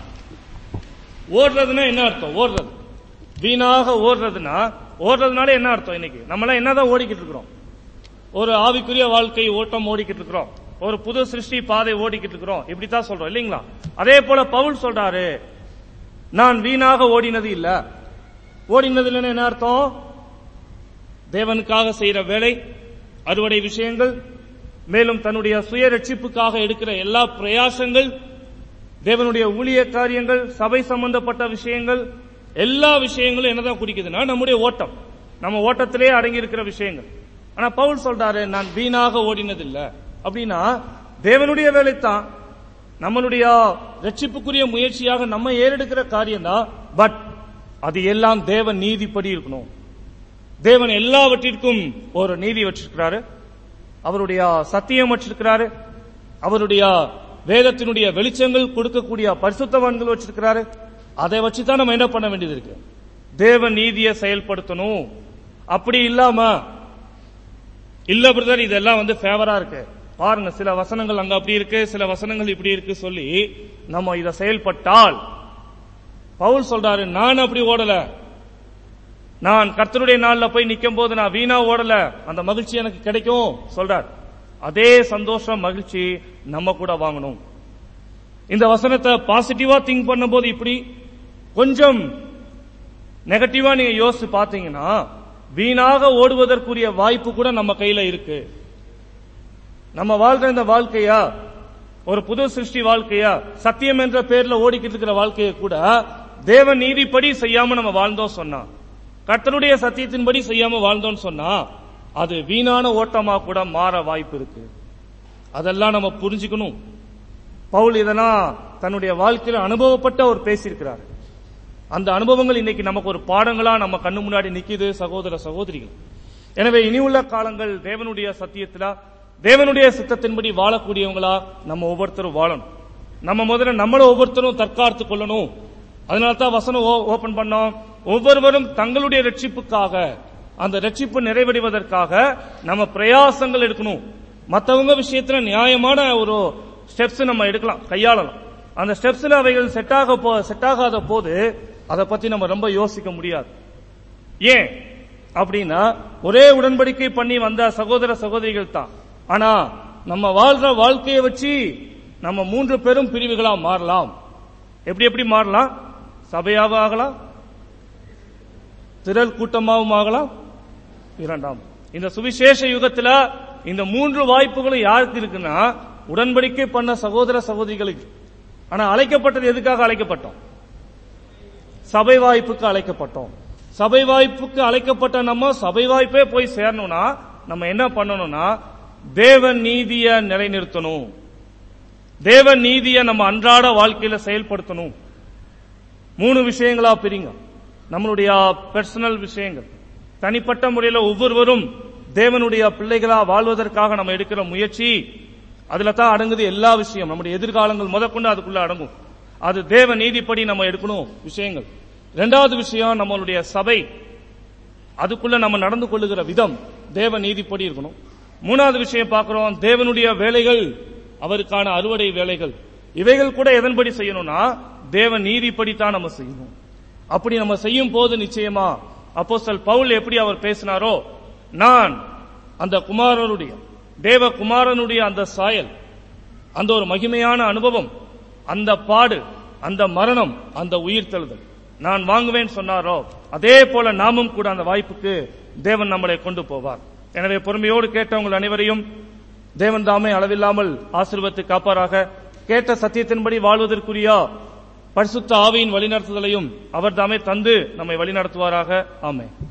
ஓடுறதுன்னா என்ன அர்த்தம் ஓடுறது வீணாக ஓடுறதுன்னா ஓடுறதுனால என்ன அர்த்தம் இன்னைக்கு நம்மளாம் என்னதான் ஓடிக்கிட்டு இருக்கிறோம் ஒரு ஆவிக்குரிய வாழ்க்கை ஓட்டம் ஓடிக்கிட்டு இருக்கிறோம் ஒரு புது சிருஷ்டி பாதை ஓடிக்கிட்டு இருக்கிறோம் இப்படித்தான் சொல்றோம் இல்லைங்களா அதே போல பவுல் சொல்றாரு நான் வீணாக ஓடினது இல்ல ஓடினது இல்லைன்னு என்ன அர்த்தம் தேவனுக்காக செய்யற வேலை அறுவடை விஷயங்கள் மேலும் தன்னுடைய சுய ரட்சிப்புக்காக எடுக்கிற எல்லா பிரயாசங்கள் தேவனுடைய ஊழிய காரியங்கள் சபை சம்பந்தப்பட்ட விஷயங்கள் எல்லா விஷயங்களும் என்னதான் குறிக்குதுன்னா நம்முடைய ஓட்டம் நம்ம ஓட்டத்திலே அடங்கி இருக்கிற விஷயங்கள் ஆனா பவுல் சொல்றாரு நான் வீணாக ஓடினதில்ல அப்படின்னா தேவனுடைய வேலைத்தான் நம்மளுடைய ரட்சிப்புக்குரிய முயற்சியாக நம்ம ஏறெடுக்கிற காரியம் தான் பட் அது எல்லாம் தேவன் நீதிப்படி இருக்கணும் தேவன் எல்லாவற்றிற்கும் ஒரு நீதி வச்சிருக்கிறாரு அவருடைய சத்தியம் வச்சிருக்கிறாரு அவருடைய வேதத்தினுடைய வெளிச்சங்கள் கொடுக்கக்கூடிய பரிசுத்தவான்கள் வச்சிருக்கிறாரு அதை வச்சுதான் நம்ம என்ன பண்ண வேண்டியது இருக்கு தேவ நீதியை செயல்படுத்தணும் அப்படி இல்லாம இல்ல பிரதர் இதெல்லாம் வந்து ஃபேவரா இருக்கு பாருங்க சில வசனங்கள் அங்க அப்படி இருக்கு சில வசனங்கள் இப்படி இருக்கு சொல்லி நம்ம இதை செயல்பட்டால் பவுல் சொல்றாரு நான் அப்படி ஓடல நான் கர்த்தருடைய நாள்ல போய் நிக்கும் போது நான் வீணா ஓடல அந்த மகிழ்ச்சி எனக்கு கிடைக்கும் சொல்றார் அதே சந்தோஷம் மகிழ்ச்சி நம்ம கூட வாங்கணும் இந்த வசனத்தை பாசிட்டிவா திங்க் பண்ணும்போது இப்படி கொஞ்சம் நெகட்டிவா நீங்க யோசிச்சு பாத்தீங்கன்னா வீணாக ஓடுவதற்குரிய வாய்ப்பு கூட நம்ம கையில இருக்கு நம்ம வாழ்ற இந்த வாழ்க்கையா ஒரு புது சிருஷ்டி வாழ்க்கையா சத்தியம் என்ற பேர்ல ஓடிக்கிட்டு இருக்கிற வாழ்க்கையை கூட தேவ நீதிப்படி செய்யாம நம்ம வாழ்ந்தோம் சொன்னா கர்த்தருடைய சத்தியத்தின்படி செய்யாம வாழ்ந்தோம்னு சொன்னா அது வீணான ஓட்டமா கூட மாற வாய்ப்பு இருக்கு அதெல்லாம் நம்ம புரிஞ்சுக்கணும் பவுல் இதெல்லாம் தன்னுடைய வாழ்க்கையில அனுபவப்பட்ட அவர் பேசியிருக்கிறார் அந்த அனுபவங்கள் இன்னைக்கு நமக்கு ஒரு பாடங்களா நம்ம கண்ணு முன்னாடி நிக்குது சகோதர சகோதரிகள் எனவே இனி உள்ள காலங்கள் தேவனுடைய சத்தியத்தில தேவனுடைய சித்தத்தின்படி வாழக்கூடியவங்களா நம்ம ஒவ்வொருத்தரும் வாழணும் நம்ம முதல்ல நம்மள ஒவ்வொருத்தரும் தற்காத்து கொள்ளணும் அதனால தான் வசனம் ஓபன் பண்ணோம் ஒவ்வொருவரும் தங்களுடைய ரட்சிப்புக்காக அந்த ரட்சிப்பு நிறைவடைவதற்காக நம்ம பிரயாசங்கள் எடுக்கணும் மத்தவங்க விஷயத்துல நியாயமான ஒரு ஸ்டெப்ஸ் நம்ம எடுக்கலாம் கையாளலாம் அந்த ஸ்டெப்ஸ்ல அவைகள் செட் ஆக போ செட் ஆகாத போது அதை பத்தி நம்ம ரொம்ப யோசிக்க முடியாது ஏன் அப்படின்னா ஒரே உடன்படிக்கை பண்ணி வந்த சகோதர சகோதரிகள் தான் ஆனா நம்ம வாழ்ற வாழ்க்கையை வச்சு நம்ம மூன்று பெரும் பிரிவுகளா மாறலாம் எப்படி எப்படி மாறலாம் சபையாக ஆகலாம் திரள் கூட்டமாகவும் ஆகலாம் இரண்டாம் இந்த சுவிசேஷ யுகத்துல இந்த மூன்று வாய்ப்புகளும் யாருக்கு இருக்குன்னா உடன்படிக்கை பண்ண சகோதர சகோதரிகளுக்கு ஆனா அழைக்கப்பட்டது எதுக்காக அழைக்கப்பட்டோம் சபை வாய்ப்புக்கு அழைக்கப்பட்டோம் சபை வாய்ப்புக்கு அழைக்கப்பட்ட நம்ம சபை வாய்ப்பே போய் சேரணும்னா நம்ம என்ன பண்ணணும்னா தேவ நீதிய நிலைநிறுத்தணும் தேவ நீதிய நம்ம அன்றாட வாழ்க்கையில செயல்படுத்தணும் மூணு விஷயங்களா பிரிங்க நம்மளுடைய பர்சனல் விஷயங்கள் தனிப்பட்ட முறையில் ஒவ்வொருவரும் தேவனுடைய பிள்ளைகளா வாழ்வதற்காக நம்ம எடுக்கிற முயற்சி அதுல தான் அடங்குது எல்லா விஷயம் நம்முடைய எதிர்காலங்கள் முதற்கொண்டு அதுக்குள்ள அடங்கும் அது தேவ நீதிப்படி நம்ம எடுக்கணும் விஷயங்கள் இரண்டாவது விஷயம் நம்மளுடைய சபை அதுக்குள்ள நம்ம நடந்து கொள்ளுகிற விதம் தேவ நீதிப்படி இருக்கணும் மூணாவது விஷயம் பார்க்கிறோம் தேவனுடைய வேலைகள் அவருக்கான அறுவடை வேலைகள் இவைகள் கூட எதன்படி செய்யணும்னா தேவ நீதிப்படி தான் நம்ம செய்யணும் அப்படி நம்ம செய்யும் போது நிச்சயமா அப்போஸ்தல் பவுல் எப்படி அவர் பேசினாரோ நான் அந்த குமாரனுடைய தேவ குமாரனுடைய அந்த சாயல் அந்த ஒரு மகிமையான அனுபவம் அந்த பாடு அந்த மரணம் அந்த உயிர்த்தெழுதல் நான் வாங்குவேன் சொன்னாரோ அதே போல நாமும் கூட அந்த வாய்ப்புக்கு தேவன் நம்மளை கொண்டு போவார் எனவே பொறுமையோடு கேட்டவங்கள் அனைவரையும் தேவன் தாமே அளவில்லாமல் ஆசீர்வத்து காப்பாராக கேட்ட சத்தியத்தின்படி வாழ்வதற்குரிய பரிசுத்த ஆவியின் வழிநடத்துதலையும் அவர் தாமே தந்து நம்மை வழிநடத்துவாராக ஆமென்